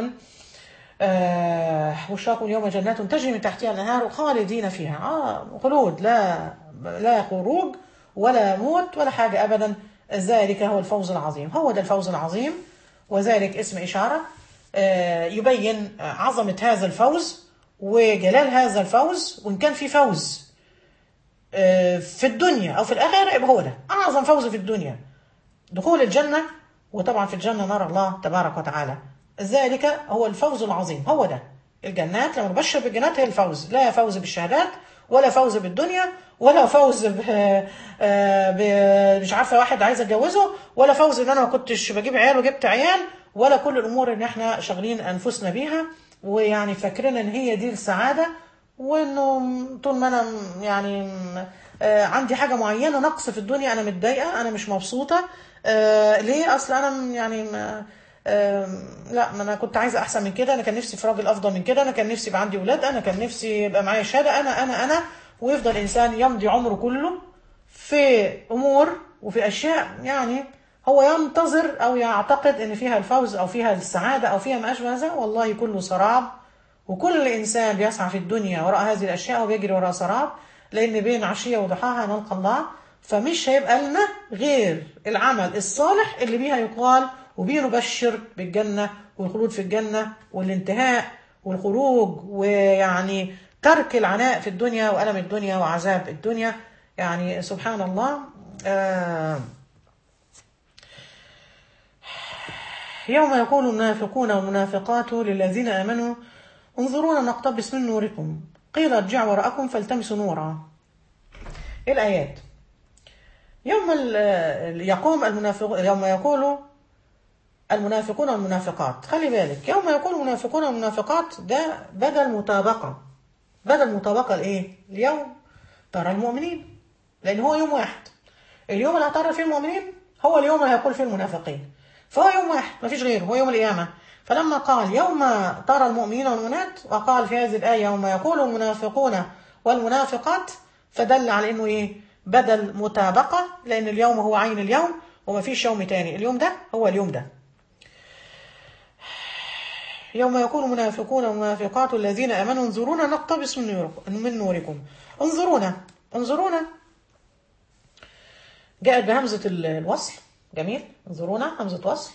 آه بشراكم اليوم جنات تجري من تحتها الانهار خالدين فيها آه خلود لا لا خروج ولا موت ولا حاجه ابدا ذلك هو الفوز العظيم هو ده الفوز العظيم وذلك اسم اشاره آه يبين عظمه هذا الفوز وجلال هذا الفوز وان كان في فوز آه في الدنيا او في الاخره يبقى هو ده اعظم فوز في الدنيا دخول الجنه وطبعا في الجنه نرى الله تبارك وتعالى ذلك هو الفوز العظيم هو ده الجنات لما نبشر بالجنات هي الفوز لا فوز بالشهادات ولا فوز بالدنيا ولا فوز ب... آه، ب... مش عارفه واحد عايز اتجوزه ولا فوز ان انا ما كنتش بجيب عيال وجبت عيال ولا كل الامور اللي احنا شاغلين انفسنا بيها ويعني فاكرين ان هي دي السعاده وانه طول ما انا يعني آه، عندي حاجه معينه نقص في الدنيا انا متضايقه انا مش مبسوطه آه، ليه اصل انا يعني ما آم، لا ما انا كنت عايزه احسن من كده انا كان نفسي في راجل افضل من كده انا كان نفسي يبقى عندي اولاد انا كان نفسي يبقى معايا شهاده انا انا انا ويفضل الانسان يمضي عمره كله في امور وفي اشياء يعني هو ينتظر او يعتقد ان فيها الفوز او فيها السعاده او فيها ما اشبه هذا والله كله سراب وكل انسان بيسعى في الدنيا وراء هذه الاشياء وبيجري وراء سراب لان بين عشيه وضحاها نلقى الله فمش هيبقى لنا غير العمل الصالح اللي بيها يقال وبيه نبشر بالجنه والخلود في الجنه والانتهاء والخروج ويعني ترك العناء في الدنيا والم الدنيا وعذاب الدنيا يعني سبحان الله آه يوم يقول المنافقون والمنافقات للذين آمنوا انظرونا نقتبس من نوركم قيل ارجعوا وراءكم فالتمسوا نورا الآيات يوم ال- يقوم المنافق يوم يقول المنافقون والمنافقات خلي بالك يوم يكون المنافقون والمنافقات ده بدل مطابقة بدل مطابقة لإيه؟ اليوم ترى المؤمنين لأن هو يوم واحد اليوم اللي هترى فيه المؤمنين هو اليوم اللي هيقول فيه المنافقين فهو يوم واحد مفيش غيره هو يوم القيامة فلما قال يوم ترى المؤمنين والمؤمنات وقال في هذه الآية يوم يقول المنافقون والمنافقات فدل على انه ايه بدل مطابقة لان اليوم هو عين اليوم ومفيش يوم تاني اليوم ده هو اليوم ده يوم يكون المنافقون والمنافقات الذين امنوا انظرونا نقتبس من نوركم من نوركم انظرونا انظرونا جاءت بهمزة ال- الوصل جميل انظرونا همزة وصل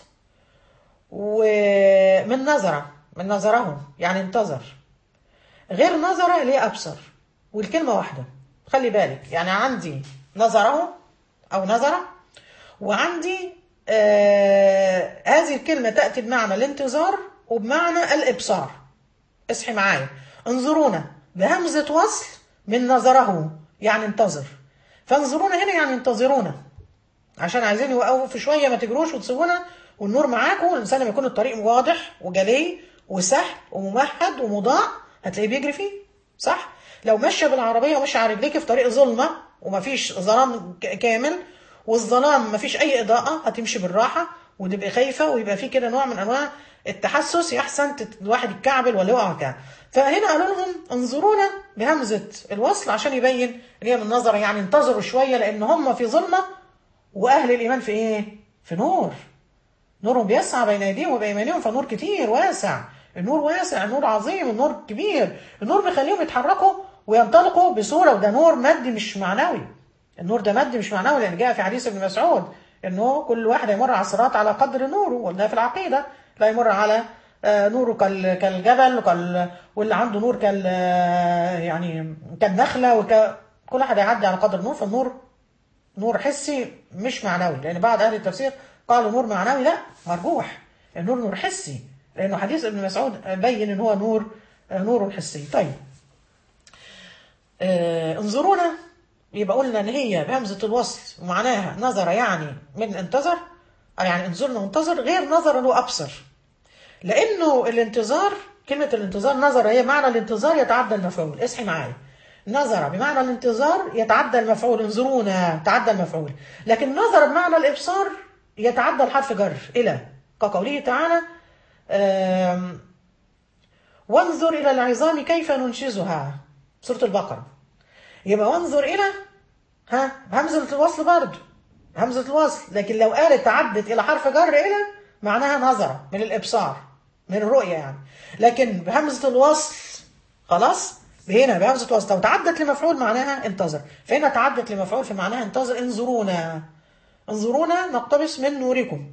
ومن نظرة من نظره يعني انتظر غير نظرة اللي هي أبصر والكلمة واحدة خلي بالك يعني عندي نظره أو نظرة وعندي آه هذه الكلمة تأتي بمعنى الانتظار وبمعنى الإبصار اصحي معايا انظرونا بهمزة وصل من نظره يعني انتظر فانظرونا هنا يعني انتظرونا عشان عايزين يوقفوا في شويه ما تجروش وتسيبونا والنور معاكم الانسان لما يكون الطريق واضح وجلي وسهل وممهد ومضاء هتلاقيه بيجري فيه صح لو ماشيه بالعربيه وماشيه على رجليك في طريق ظلمه ومفيش ظلام ك- كامل والظلام مفيش اي اضاءه هتمشي بالراحه وتبقى خايفه ويبقى في كده نوع من انواع التحسس يحسن تت- الواحد يتكعبل ولا يقع كده فهنا قالوا لهم انظرونا بهمزه الوصل عشان يبين ان هي من نظره يعني انتظروا شويه لان هم في ظلمه واهل الايمان في ايه في نور نورهم بيسعى بين ايديهم وبايمانهم فنور كتير واسع النور واسع النور عظيم النور كبير النور بيخليهم يتحركوا وينطلقوا بسهوله وده نور مادي مش معنوي النور ده مادي مش معنوي لان جاء في حديث ابن مسعود انه كل واحد يمر على الصراط على قدر نوره وده في العقيده لا يمر على آه، نوره كال- كالجبل وكال واللي عنده نور كال آه، يعني كالنخله وك كل واحد هيعدي على قدر نور فالنور نور حسي مش معنوي لان بعض اهل التفسير قالوا نور معنوي لا مرجوح النور نور حسي لانه حديث ابن مسعود بين ان هو نور نور حسي طيب آه انظرونا يبقى قلنا ان هي بهمزه الوصل ومعناها نظر يعني من انتظر يعني انظرنا وانتظر غير نظر اللي هو ابصر لانه الانتظار كلمه الانتظار نظر هي معنى الانتظار يتعدى المفعول اصحي معايا نظر بمعنى الانتظار يتعدى المفعول انظرونا تعدى المفعول لكن نظر بمعنى الابصار يتعدى الحرف جر الى كقوله تعالى آم، وانظر الى العظام كيف ننشزها سوره البقره يبقى وانظر الى ها همزه الوصل برضه همزه الوصل لكن لو قالت تعدت الى حرف جر الى معناها نظر من الابصار من الرؤيه يعني لكن بهمزه الوصل خلاص هنا بهمزه وصل لو تعدت لمفعول معناها انتظر فهنا تعدت لمفعول في معناها انتظر انظرونا انظرونا نقتبس من نوركم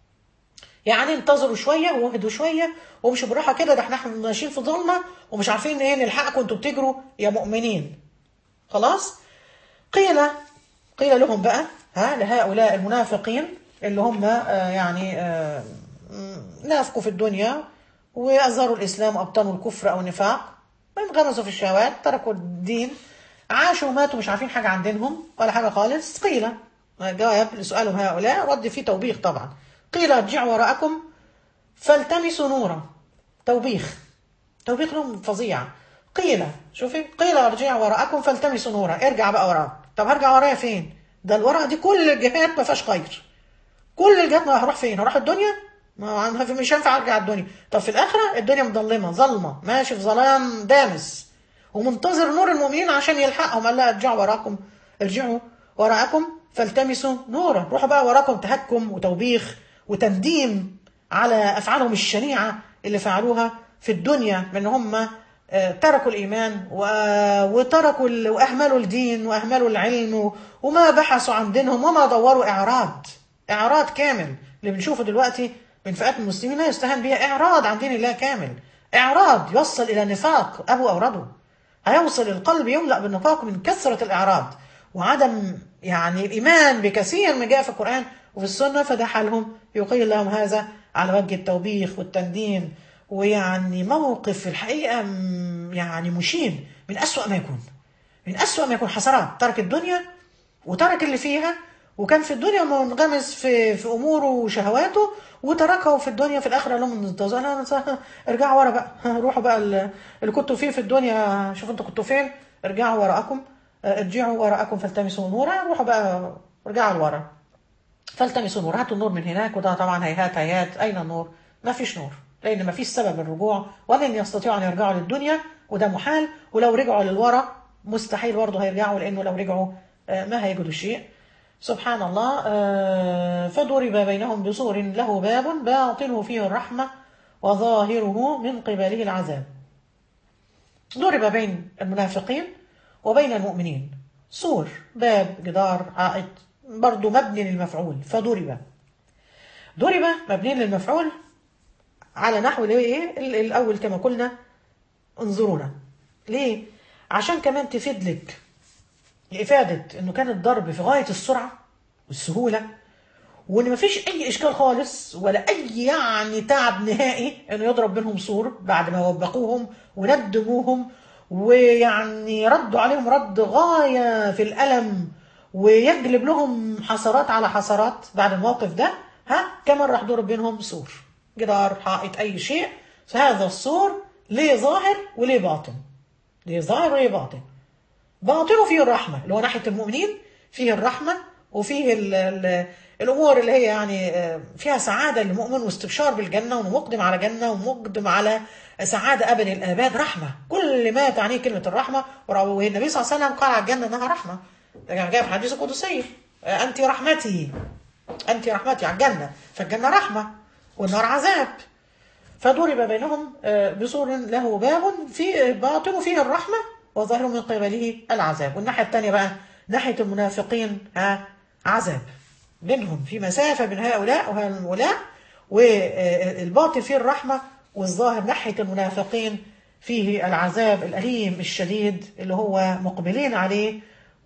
يعني انتظروا شويه ووهدوا شويه وامشوا بالراحه كده ده احنا احنا ماشيين في ضلمه ومش عارفين ايه نلحقكم انتوا بتجروا يا مؤمنين خلاص قيل قيل لهم بقى ها لهؤلاء المنافقين اللي هم آه يعني آه م- نافقوا في الدنيا وأظهروا الإسلام وأبطنوا الكفر أو النفاق انغمسوا في الشهوات تركوا الدين عاشوا وماتوا مش عارفين حاجة عن دينهم ولا حاجة خالص قيل جواب لسؤالهم هؤلاء رد فيه توبيخ طبعا قيل ارجعوا وراءكم فالتمسوا نورا توبيخ توبيخ لهم فظيع قيل شوفي قيل ارجعوا وراءكم فالتمسوا نورا ارجع بقى وراك طب هرجع ورايا فين ده الورقه دي كل الجهات ما فيهاش خير كل الجهات ما هروح فين هروح الدنيا ما ما في- مش هينفع ارجع الدنيا طب في الاخره الدنيا مظلمه ظلمه ماشي في ظلام دامس ومنتظر نور المؤمنين عشان يلحقهم قال لا ارجعوا وراكم ارجعوا وراءكم فالتمسوا نورا روحوا بقى وراكم تهكم وتوبيخ وتنديم على افعالهم الشنيعه اللي فعلوها في الدنيا من هم آه، تركوا الايمان و- وتركوا ال- واهملوا الدين واهملوا العلم و- وما بحثوا عن دينهم وما دوروا اعراض اعراض كامل اللي بنشوفه دلوقتي من فئات المسلمين لا يستهان بها اعراض عن دين الله كامل اعراض يوصل الى نفاق ابو اورده هيوصل القلب يملأ بالنفاق من كثرة الإعراض وعدم يعني الإيمان بكثير ما جاء في القرآن وفي السنة فده حالهم يقيل لهم هذا على وجه التوبيخ والتنديم ويعني موقف في الحقيقة م- يعني مشين من أسوأ ما يكون من أسوأ ما يكون حسرات ترك الدنيا وترك اللي فيها وكان في الدنيا منغمس في في اموره وشهواته وتركه في الدنيا في الاخره قال لهم انتظروا انا أنا- ارجعوا ورا بقى روحوا بقى ال- اللي كنتوا فيه في الدنيا شوفوا انتوا كنتوا فين ارجعوا وراءكم اه، ارجعوا وراءكم فالتمسوا نورا روحوا بقى ارجعوا لورا فالتمسوا نور هاتوا النور من هناك وده طبعا هيهات هيهات اين النور؟ ما فيش نور لان ما فيش سبب الرجوع ولن يستطيعوا ان يرجعوا للدنيا وده محال ولو رجعوا للورا مستحيل برضه هيرجعوا لانه لو رجعوا آه، ما هيجدوا شيء سبحان الله آه، فضرب بينهم بسور له باب باطنه فيه الرحمه وظاهره من قبله العذاب ضرب بين المنافقين وبين المؤمنين سور باب جدار عائد برضو مبني للمفعول فضرب ضرب مبني للمفعول على نحو اللي هو ايه ال- الاول كما قلنا انظرونا ليه عشان كمان تفيد لك افاده انه كان الضرب في غايه السرعه والسهوله وان مفيش اي اشكال خالص ولا اي يعني تعب نهائي انه يضرب بينهم سور بعد ما وبخوهم وندموهم ويعني ردوا عليهم رد غايه في الالم ويجلب لهم حسرات على حسرات بعد الموقف ده ها كمان راح ضرب بينهم سور جدار حائط اي شيء فهذا السور ليه ظاهر وليه باطن ليه ظاهر وليه باطن باطنه فيه الرحمة اللي هو ناحية المؤمنين فيه الرحمة وفيه ال ال الأمور اللي هي يعني آه، فيها سعادة للمؤمن واستبشار بالجنة ومقدم على جنة ومقدم على سعادة أبد الآباد رحمة كل ما تعنيه كلمة الرحمة والنبي صلى الله عليه وسلم قال على الجنة أنها رحمة ده كان جاي في حديث قدسي آه، أنت رحمتي أنت رحمتي على الجنة فالجنة رحمة والنار عذاب فضرب بينهم آه، بسور له باب في باطن فيه الرحمة وظاهر من قبله العذاب والناحية الثانية بقى ناحية المنافقين ها عذاب بينهم في مسافة بين هؤلاء وهؤلاء والباطن فيه الرحمة والظاهر ناحية المنافقين فيه العذاب الأليم الشديد اللي هو مقبلين عليه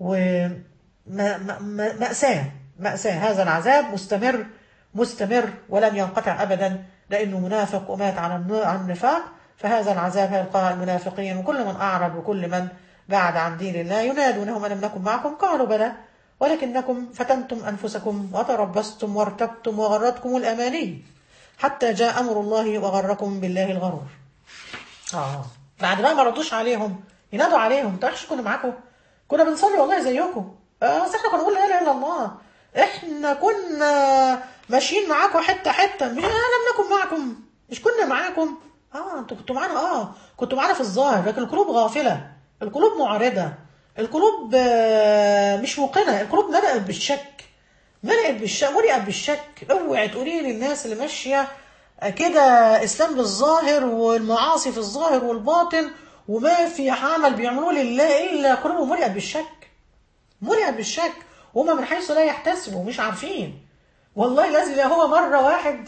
ومأساة مأساة هذا العذاب مستمر مستمر ولن ينقطع أبدا لأنه منافق ومات على الن- على النفاق فهذا العذاب هيلقى المنافقين وكل من أعرض وكل من بعد عن دين الله ينادونهم ألم نكن معكم قالوا بلى ولكنكم فتنتم أنفسكم وتربصتم وارتبتم وغرتكم الأماني حتى جاء أمر الله وغركم بالله الغرور اه بعد بقى ما ردوش عليهم ينادوا عليهم تعرفش كنا معاكم كنا بنصلي والله زيكم اه بس احنا كنا بنقول لا اله الا الله احنا كنا ماشيين معاكم حته حته مش انا لم نكن معكم مش كنا معاكم اه انتوا كنتوا معانا اه كنتوا معانا في الظاهر لكن القلوب غافله القلوب معرضه القلوب آه، مش موقنه القلوب ملأت بالشك ملأت بالشك ملئت بالشك اوعي تقولي للناس اللي ماشيه كده اسلام بالظاهر والمعاصي في الظاهر والباطن وما في عمل بيعملوه لله الا قلوبهم ملئت بالشك ملئت بالشك وهم من حيث لا يحتسبوا مش عارفين والله لازم هو مره واحد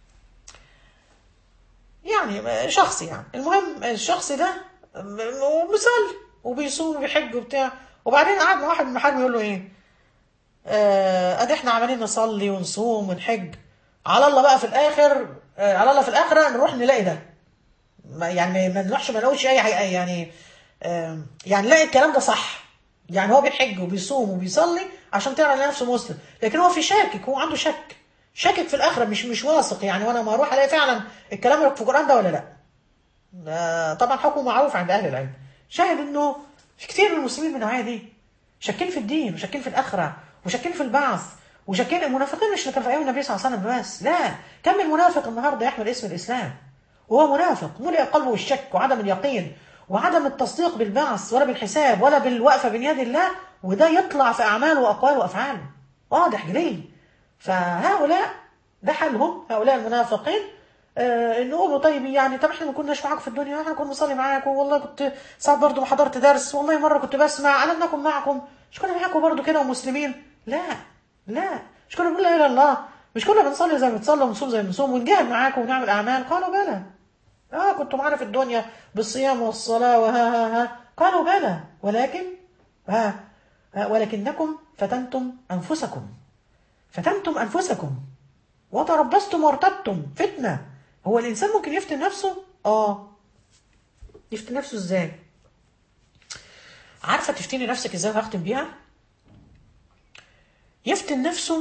يعني شخص يعني المهم الشخص ده وبيصلي وبيصوم وبيحج وبتاع وبعدين قعد مع واحد من المحارم يقول له ايه آه، ادي احنا عمالين نصلي ونصوم ونحج على الله بقى في الاخر آه، على الله في الاخره نروح نلاقي ده ما- يعني ما نروحش ما نلاقيش اي حاجه يعني آه، يعني نلاقي الكلام ده صح يعني هو بيحج وبيصوم وبيصلي عشان تعرف على نفسه مسلم لكن هو في شاكك هو عنده شك شاكك في الاخره مش مش واثق يعني وانا ما اروح الاقي فعلا الكلام اللي في القران ده ولا لا آه، طبعا حكمه معروف عند اهل العلم شاهد انه في كتير من المسلمين من النوعيه دي شاكين في الدين وشاكين في الاخره وشاكين في البعث وشاكين المنافقين مش اللي كان في ايام النبي صلى الله عليه وسلم بس لا كم من منافق النهارده يحمل اسم الاسلام وهو منافق ملئ قلبه بالشك وعدم اليقين وعدم التصديق بالبعث ولا بالحساب ولا بالوقفه بين يد الله وده يطلع في اعماله واقواله وافعاله واضح جلي فهؤلاء ده حالهم هؤلاء المنافقين آه ان يقولوا طيب يعني طب احنا ما كناش معاكم في الدنيا احنا كنا بنصلي معاكم والله كنت ساعات برضه ما حضرت درس والله مره كنت بسمع الم نكن معكم مش كنا معاكم برضه كده ومسلمين لا لا مش كنا بنقول لا اله الا الله مش كنا بنصلي زي ما بتصلي ونصوم زي ما بنصوم ونجاهد معاكم ونعمل اعمال قالوا بلى اه كنتوا معانا في الدنيا بالصيام والصلاه وها ها ها قالوا بلى ولكن ها ها ولكنكم فتنتم انفسكم فتنتم انفسكم وتربصتم وارتبتم فتنه هو الانسان ممكن يفتن نفسه اه يفتن نفسه ازاي عارفه تفتني نفسك ازاي هختم بيها يفتن نفسه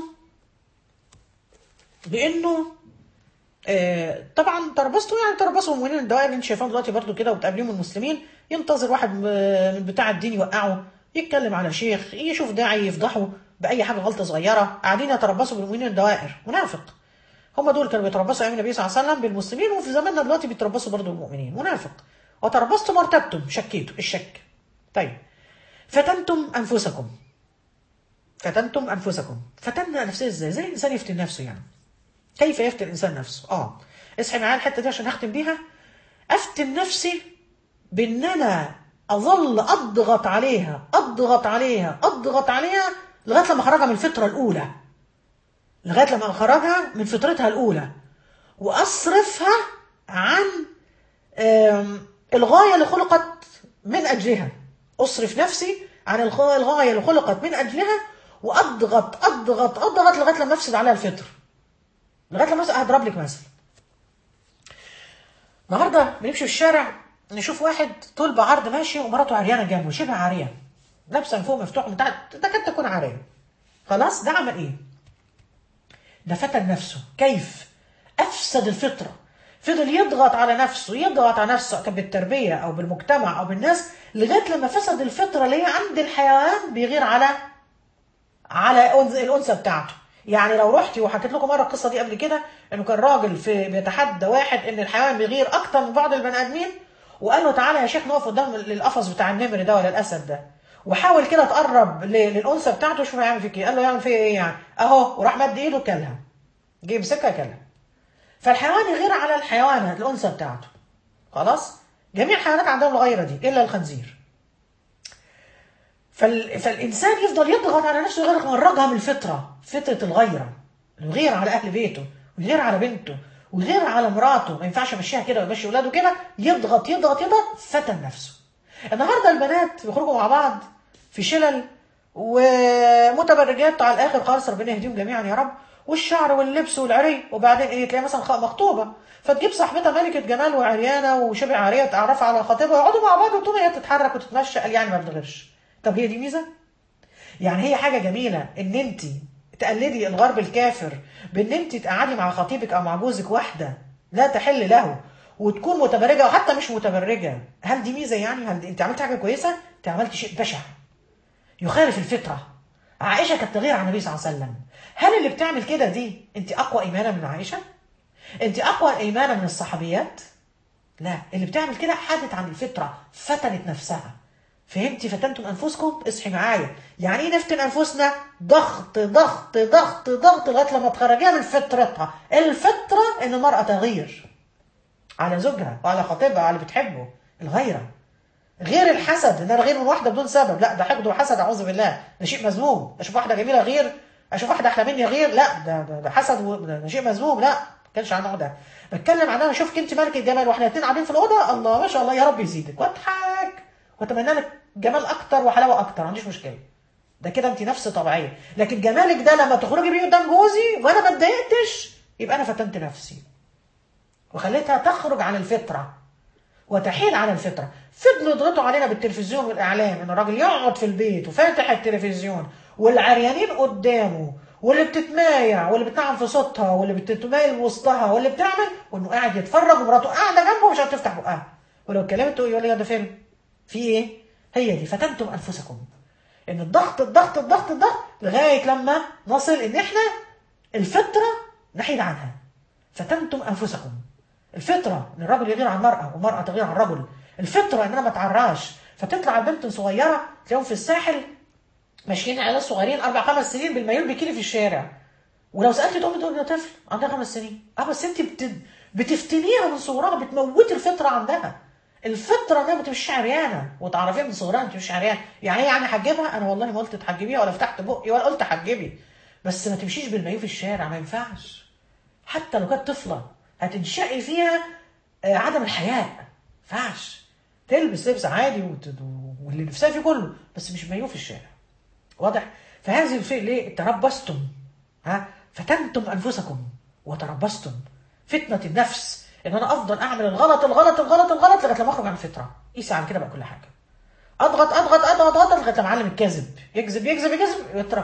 بانه آه طبعا تربصتوا يعني تربصوا المؤمنين الدوائر اللي انت شايفاهم دلوقتي برضو كده وبتقابليهم المسلمين ينتظر واحد م- من بتاع الدين يوقعه يتكلم على شيخ يشوف داعي يفضحه باي حاجه غلطه صغيره قاعدين يتربصوا بالمؤمنين الدوائر منافق هم دول كانوا بيتربصوا ايام النبي صلى الله عليه وسلم بالمسلمين وفي زماننا دلوقتي بيتربصوا برضو بالمؤمنين منافق وتربصتم وارتبتم شكيتوا الشك طيب فتنتم انفسكم فتنتم انفسكم فتنا نفسه ازاي زي الانسان يفتن نفسه يعني كيف يفتن الانسان نفسه اه اصحي معايا الحته دي عشان هختم بيها افتن نفسي بان انا اظل اضغط عليها اضغط عليها اضغط عليها لغايه لما اخرجها من الفتره الاولى لغايه لما اخرجها من فترتها الاولى واصرفها عن آم، الغايه اللي خلقت من اجلها اصرف نفسي عن الغايه الغايه اللي خلقت من اجلها واضغط اضغط اضغط لغايه لما افسد عليها الفطر لغايه لما أفسد- هضرب لك مثل النهارده بنمشي في الشارع نشوف واحد طول بعرض ماشي ومراته عريانه جنبه شبه عريان لابسه من فوق مفتوح من تحت تكاد تكون عريان خلاص ده عمل ايه؟ ده فتن نفسه كيف افسد الفطره فضل يضغط على نفسه يضغط على نفسه كان بالتربيه او بالمجتمع او بالناس لغايه لما فسد الفطره اللي هي عند الحيوان بيغير على على أنثى- الانثى بتاعته يعني لو رحتي وحكيت لكم مره القصه دي قبل كده انه كان راجل في بيتحدى واحد ان الحيوان بيغير اكتر من بعض البني ادمين وقال له تعالى يا شيخ نقف قدام القفص بتاع النمر ده ولا الاسد ده وحاول كده تقرب ل- للانثى بتاعته شوف هيعمل فيك ايه قال له يعمل فيا ايه يعني اهو وراح مد ايده كلها جه يمسكها كلها فالحيوان يغير على الحيوانه الانثى بتاعته خلاص جميع الحيوانات عندهم الغيره دي الا الخنزير فال... فالانسان يفضل يضغط على نفسه لغايه ما يخرجها من الفطره فطره الغيره يغير على اهل بيته ويغير على بنته ويغير على مراته ما ينفعش يمشيها كده ويمشي اولاده كده يضغط يضغط يضغط فتن نفسه النهارده البنات بيخرجوا مع بعض في شلل ومتبرجات على الاخر خالص ربنا يهديهم جميعا يا رب والشعر واللبس والعري وبعدين ايه تلاقي مثلا خ- مخطوبه فتجيب صاحبتها ملكه جمال وعريانه وشبه عاريه تعرفها على خطيبها ويقعدوا مع بعض وتقوم هي تتحرك وتتمشى قال يعني ما بتغيرش طب هي دي ميزه؟ يعني هي حاجه جميله ان انت تقلدي الغرب الكافر بان انت تقعدي مع خطيبك او مع جوزك واحده لا تحل له وتكون متبرجه وحتى مش متبرجه هل دي ميزه يعني هل دي انت عملت حاجه كويسه انت عملت شيء بشع يخالف الفطره عائشه كانت تغير عن النبي صلى الله عليه وسلم هل اللي بتعمل كده دي انت اقوى ايمانا من عائشه انت اقوى ايمانا من الصحابيات لا اللي بتعمل كده حادت عن الفطره فتنت نفسها فهمتي فتنتم انفسكم اصحي معايا يعني ايه نفتن انفسنا ضغط ضغط ضغط ضغط لغايه لما تخرجيها من فطرتها الفطره ان المراه تغير على زوجها وعلى خطيبها وعلى اللي بتحبه الغيره غير الحسد ان انا غير من واحده بدون سبب لا ده حقد وحسد اعوذ بالله ده شيء مذموم اشوف واحده جميله غير اشوف واحده احلى مني غير لا ده ده, ده حسد و... ده, ده شيء مذموم لا ما كانش عن النوع ده بتكلم عن انا اشوفك انت ملكه جمال واحنا الاثنين قاعدين في الاوضه الله ما شاء الله يا رب يزيدك واضحك واتمنى لك جمال اكتر وحلاوه اكتر ما عنديش مشكله ده كده انت نفس طبيعيه لكن جمالك ده لما تخرجي بيه قدام جوزي وانا ما اتضايقتش يبقى انا فتنت نفسي وخليتها تخرج عن الفطره وتحيل عن الفطره فضلوا يضغطوا علينا بالتلفزيون والاعلام ان الراجل يقعد في البيت وفاتح التلفزيون والعريانين قدامه واللي بتتمايع واللي بتنعم في صوتها واللي بتتمايل وسطها واللي بتعمل وانه قاعد يتفرج ومراته قاعده جنبه مش هتفتح بقها ولو اتكلمت يقول لي ده فيلم في ايه؟ هي دي فتنتم انفسكم ان الضغط الضغط الضغط الضغط لغايه لما نصل ان احنا الفطره نحيد عنها فتنتم انفسكم الفطره ان الرجل يغير عن المراه والمراه تغير عن الرجل الفطره ان انا ما اتعراش فتطلع البنت صغيره تلاقيهم في الساحل ماشيين عيال صغيرين اربع خمس سنين بالمايول بيكيلي في الشارع ولو سالت تقوم تقول ده طفل عندها خمس سنين اه بس انت بت... بتفتنيها من صغرها بتموتي الفطره عندها الفطره انها ما تمشيش عريانه وتعرفيها من صغرها انت مش عريانه يعني ايه يعني حجبها انا والله ما قلت تحجبيها ولا فتحت بقي ولا قلت حجبي بس ما تمشيش بالمايول في الشارع ما ينفعش حتى لو كانت طفله هتنشئي فيها آه، عدم الحياء ما ينفعش تلبس لبس عادي وت- واللي نفسها فيه كله بس مش مايوه في الشارع واضح فهذه الفئة ليه تربصتم ها فتنتم انفسكم وتربصتم فتنه النفس ان انا افضل اعمل الغلط الغلط الغلط الغلط لغايه لما اخرج عن الفطره قيس على كده بقى كل حاجه اضغط اضغط اضغط اضغط لغايه لما اعلم الكذب يكذب يكذب يكذب يترك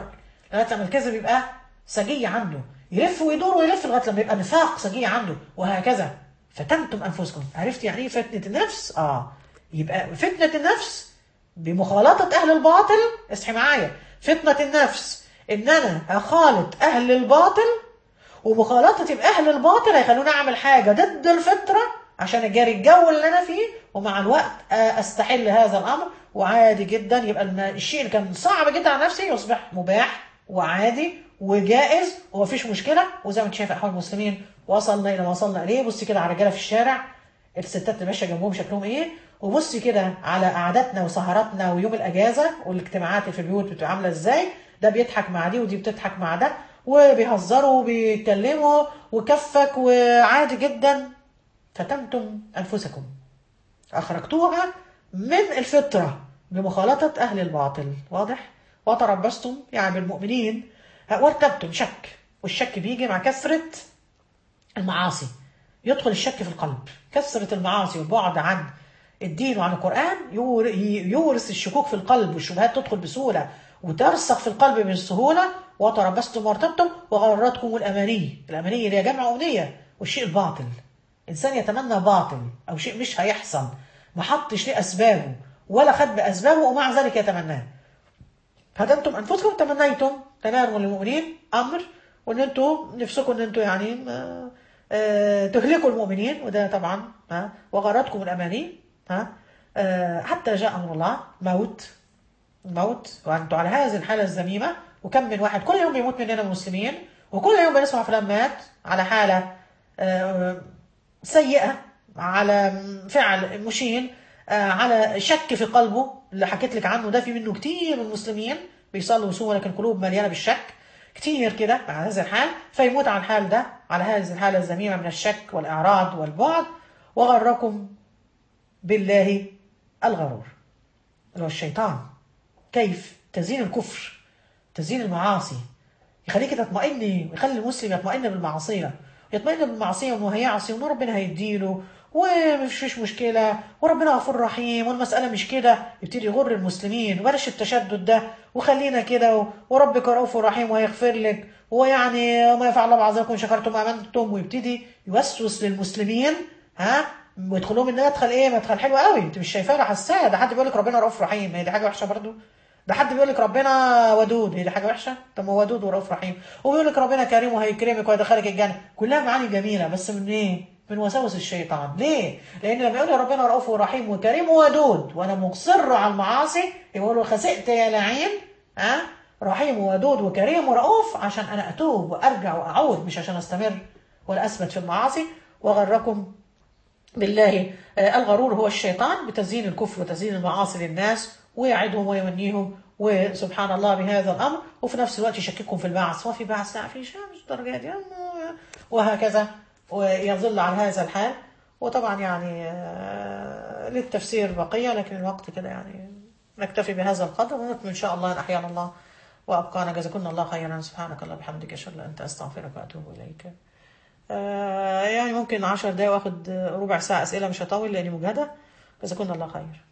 لغايه لما الكذب يبقى سجيه عنده يلف ويدور ويلف لغايه لما يبقى نفاق سجيه عنده وهكذا فتنتم انفسكم عرفت يعني ايه فتنه النفس اه يبقى فتنه النفس بمخالطه اهل الباطل اصحي معايا فتنه النفس ان انا اخالط اهل الباطل ومخالطتي باهل الباطل هيخلوني اعمل حاجه ضد الفطره عشان اجاري الجو اللي انا فيه ومع الوقت استحل هذا الامر وعادي جدا يبقى الم- الشيء اللي كان صعب جدا على نفسي يصبح مباح وعادي وجائز ومفيش مشكله وزي ما انت شايف احوال المسلمين وصلنا الى ما وصلنا اليه بصي كده على الرجاله في الشارع الستات اللي ماشيه جنبهم شكلهم ايه وبصي كده على قعداتنا وسهراتنا ويوم الاجازه والاجتماعات اللي في البيوت بتبقى عامله ازاي ده بيضحك مع دي ودي بتضحك مع ده وبيهزروا وبيتكلموا وكفك وعادي جدا فتنتم انفسكم اخرجتوها من الفطره بمخالطه اهل الباطل واضح وتربصتم يعني بالمؤمنين وارتبتم شك والشك بيجي مع كثره المعاصي يدخل الشك في القلب كثرة المعاصي والبعد عن الدين وعن القرآن يور- يورث الشكوك في القلب والشبهات تدخل بسهولة وترسخ في القلب بسهولة وتربصتم وارتبتم وغرتكم الأماني الأماني اللي هي جمع أمنية والشيء الباطل إنسان يتمنى باطل أو شيء مش هيحصل ما حطش ليه أسبابه ولا خد بأسبابه ومع ذلك يتمناه هدمتم انفسكم تمنيتم تنالوا للمؤمنين امر وان انتم نفسكم ان انتم يعني آه، آه، تهلكوا المؤمنين وده طبعا ها وغرتكم الاماني ها آه، حتى جاء امر الله موت الموت وانتم على هذه الحاله الذميمه وكم من واحد كل يوم بيموت مننا المسلمين وكل يوم بنسمع فلان مات على حاله آه، سيئه على فعل مشين آه، على شك في قلبه اللي حكيت لك عنه ده في منه كتير من المسلمين بيصلوا ويصوموا لكن قلوب مليانه بالشك كتير كده على هذا الحال فيموت على الحال ده على هذه الحاله الذميمه من الشك والاعراض والبعد وغركم بالله الغرور اللي هو الشيطان كيف تزيين الكفر تزيين المعاصي يخليك تطمئني ويخلي المسلم يطمئن بالمعصيه يطمئن بالمعصيه وانه هيعصي وانه ربنا هيديله ومش فيش مشكله وربنا غفور رحيم والمساله مش كده يبتدي يغر المسلمين وبلاش التشدد ده وخلينا كده و- وربك رؤوف رحيم وهيغفر لك ويعني ما يفعل الله بعضكم شكرتم امنتم ويبتدي يوسوس للمسلمين ها ويدخلهم ان مدخل ايه مدخل حلو قوي انت مش شايفاه ده حساه ده حد بيقول لك ربنا رؤوف رحيم هي دي حاجه وحشه برضو ده حد بيقول لك ربنا ودود هي دي حاجه وحشه طب ما هو ودود ورؤوف رحيم وبيقول لك ربنا كريم وهيكرمك وهيدخلك الجنه كلها معاني جميله بس من ايه من وساوس الشيطان ليه لان لما يقول لي ربنا رؤوف ورحيم وكريم وودود وانا مصر على المعاصي يقول له خسئت يا لعين ها رحيم وودود وكريم ورؤوف عشان انا اتوب وارجع واعود مش عشان استمر ولا اثبت في المعاصي وغركم بالله آه، الغرور هو الشيطان بتزيين الكفر وتزيين المعاصي للناس ويعدهم ويمنيهم وسبحان الله بهذا الامر وفي نفس الوقت يشككهم في البعث وفي بعث لا في شيء مش درجات يعني وهكذا ويظل على هذا الحال وطبعا يعني آه، للتفسير بقيه لكن الوقت كده يعني نكتفي بهذا القدر ونكمل ان شاء الله ان احيانا الله وابقانا جزاكم الله خيرا سبحانك اللهم وبحمدك اشهد ان لا اله الا انت استغفرك واتوب اليك آه، يعني ممكن عشر دقايق واخد ربع ساعة أسئلة مش هطول لأني مجهدة جزاكم الله خير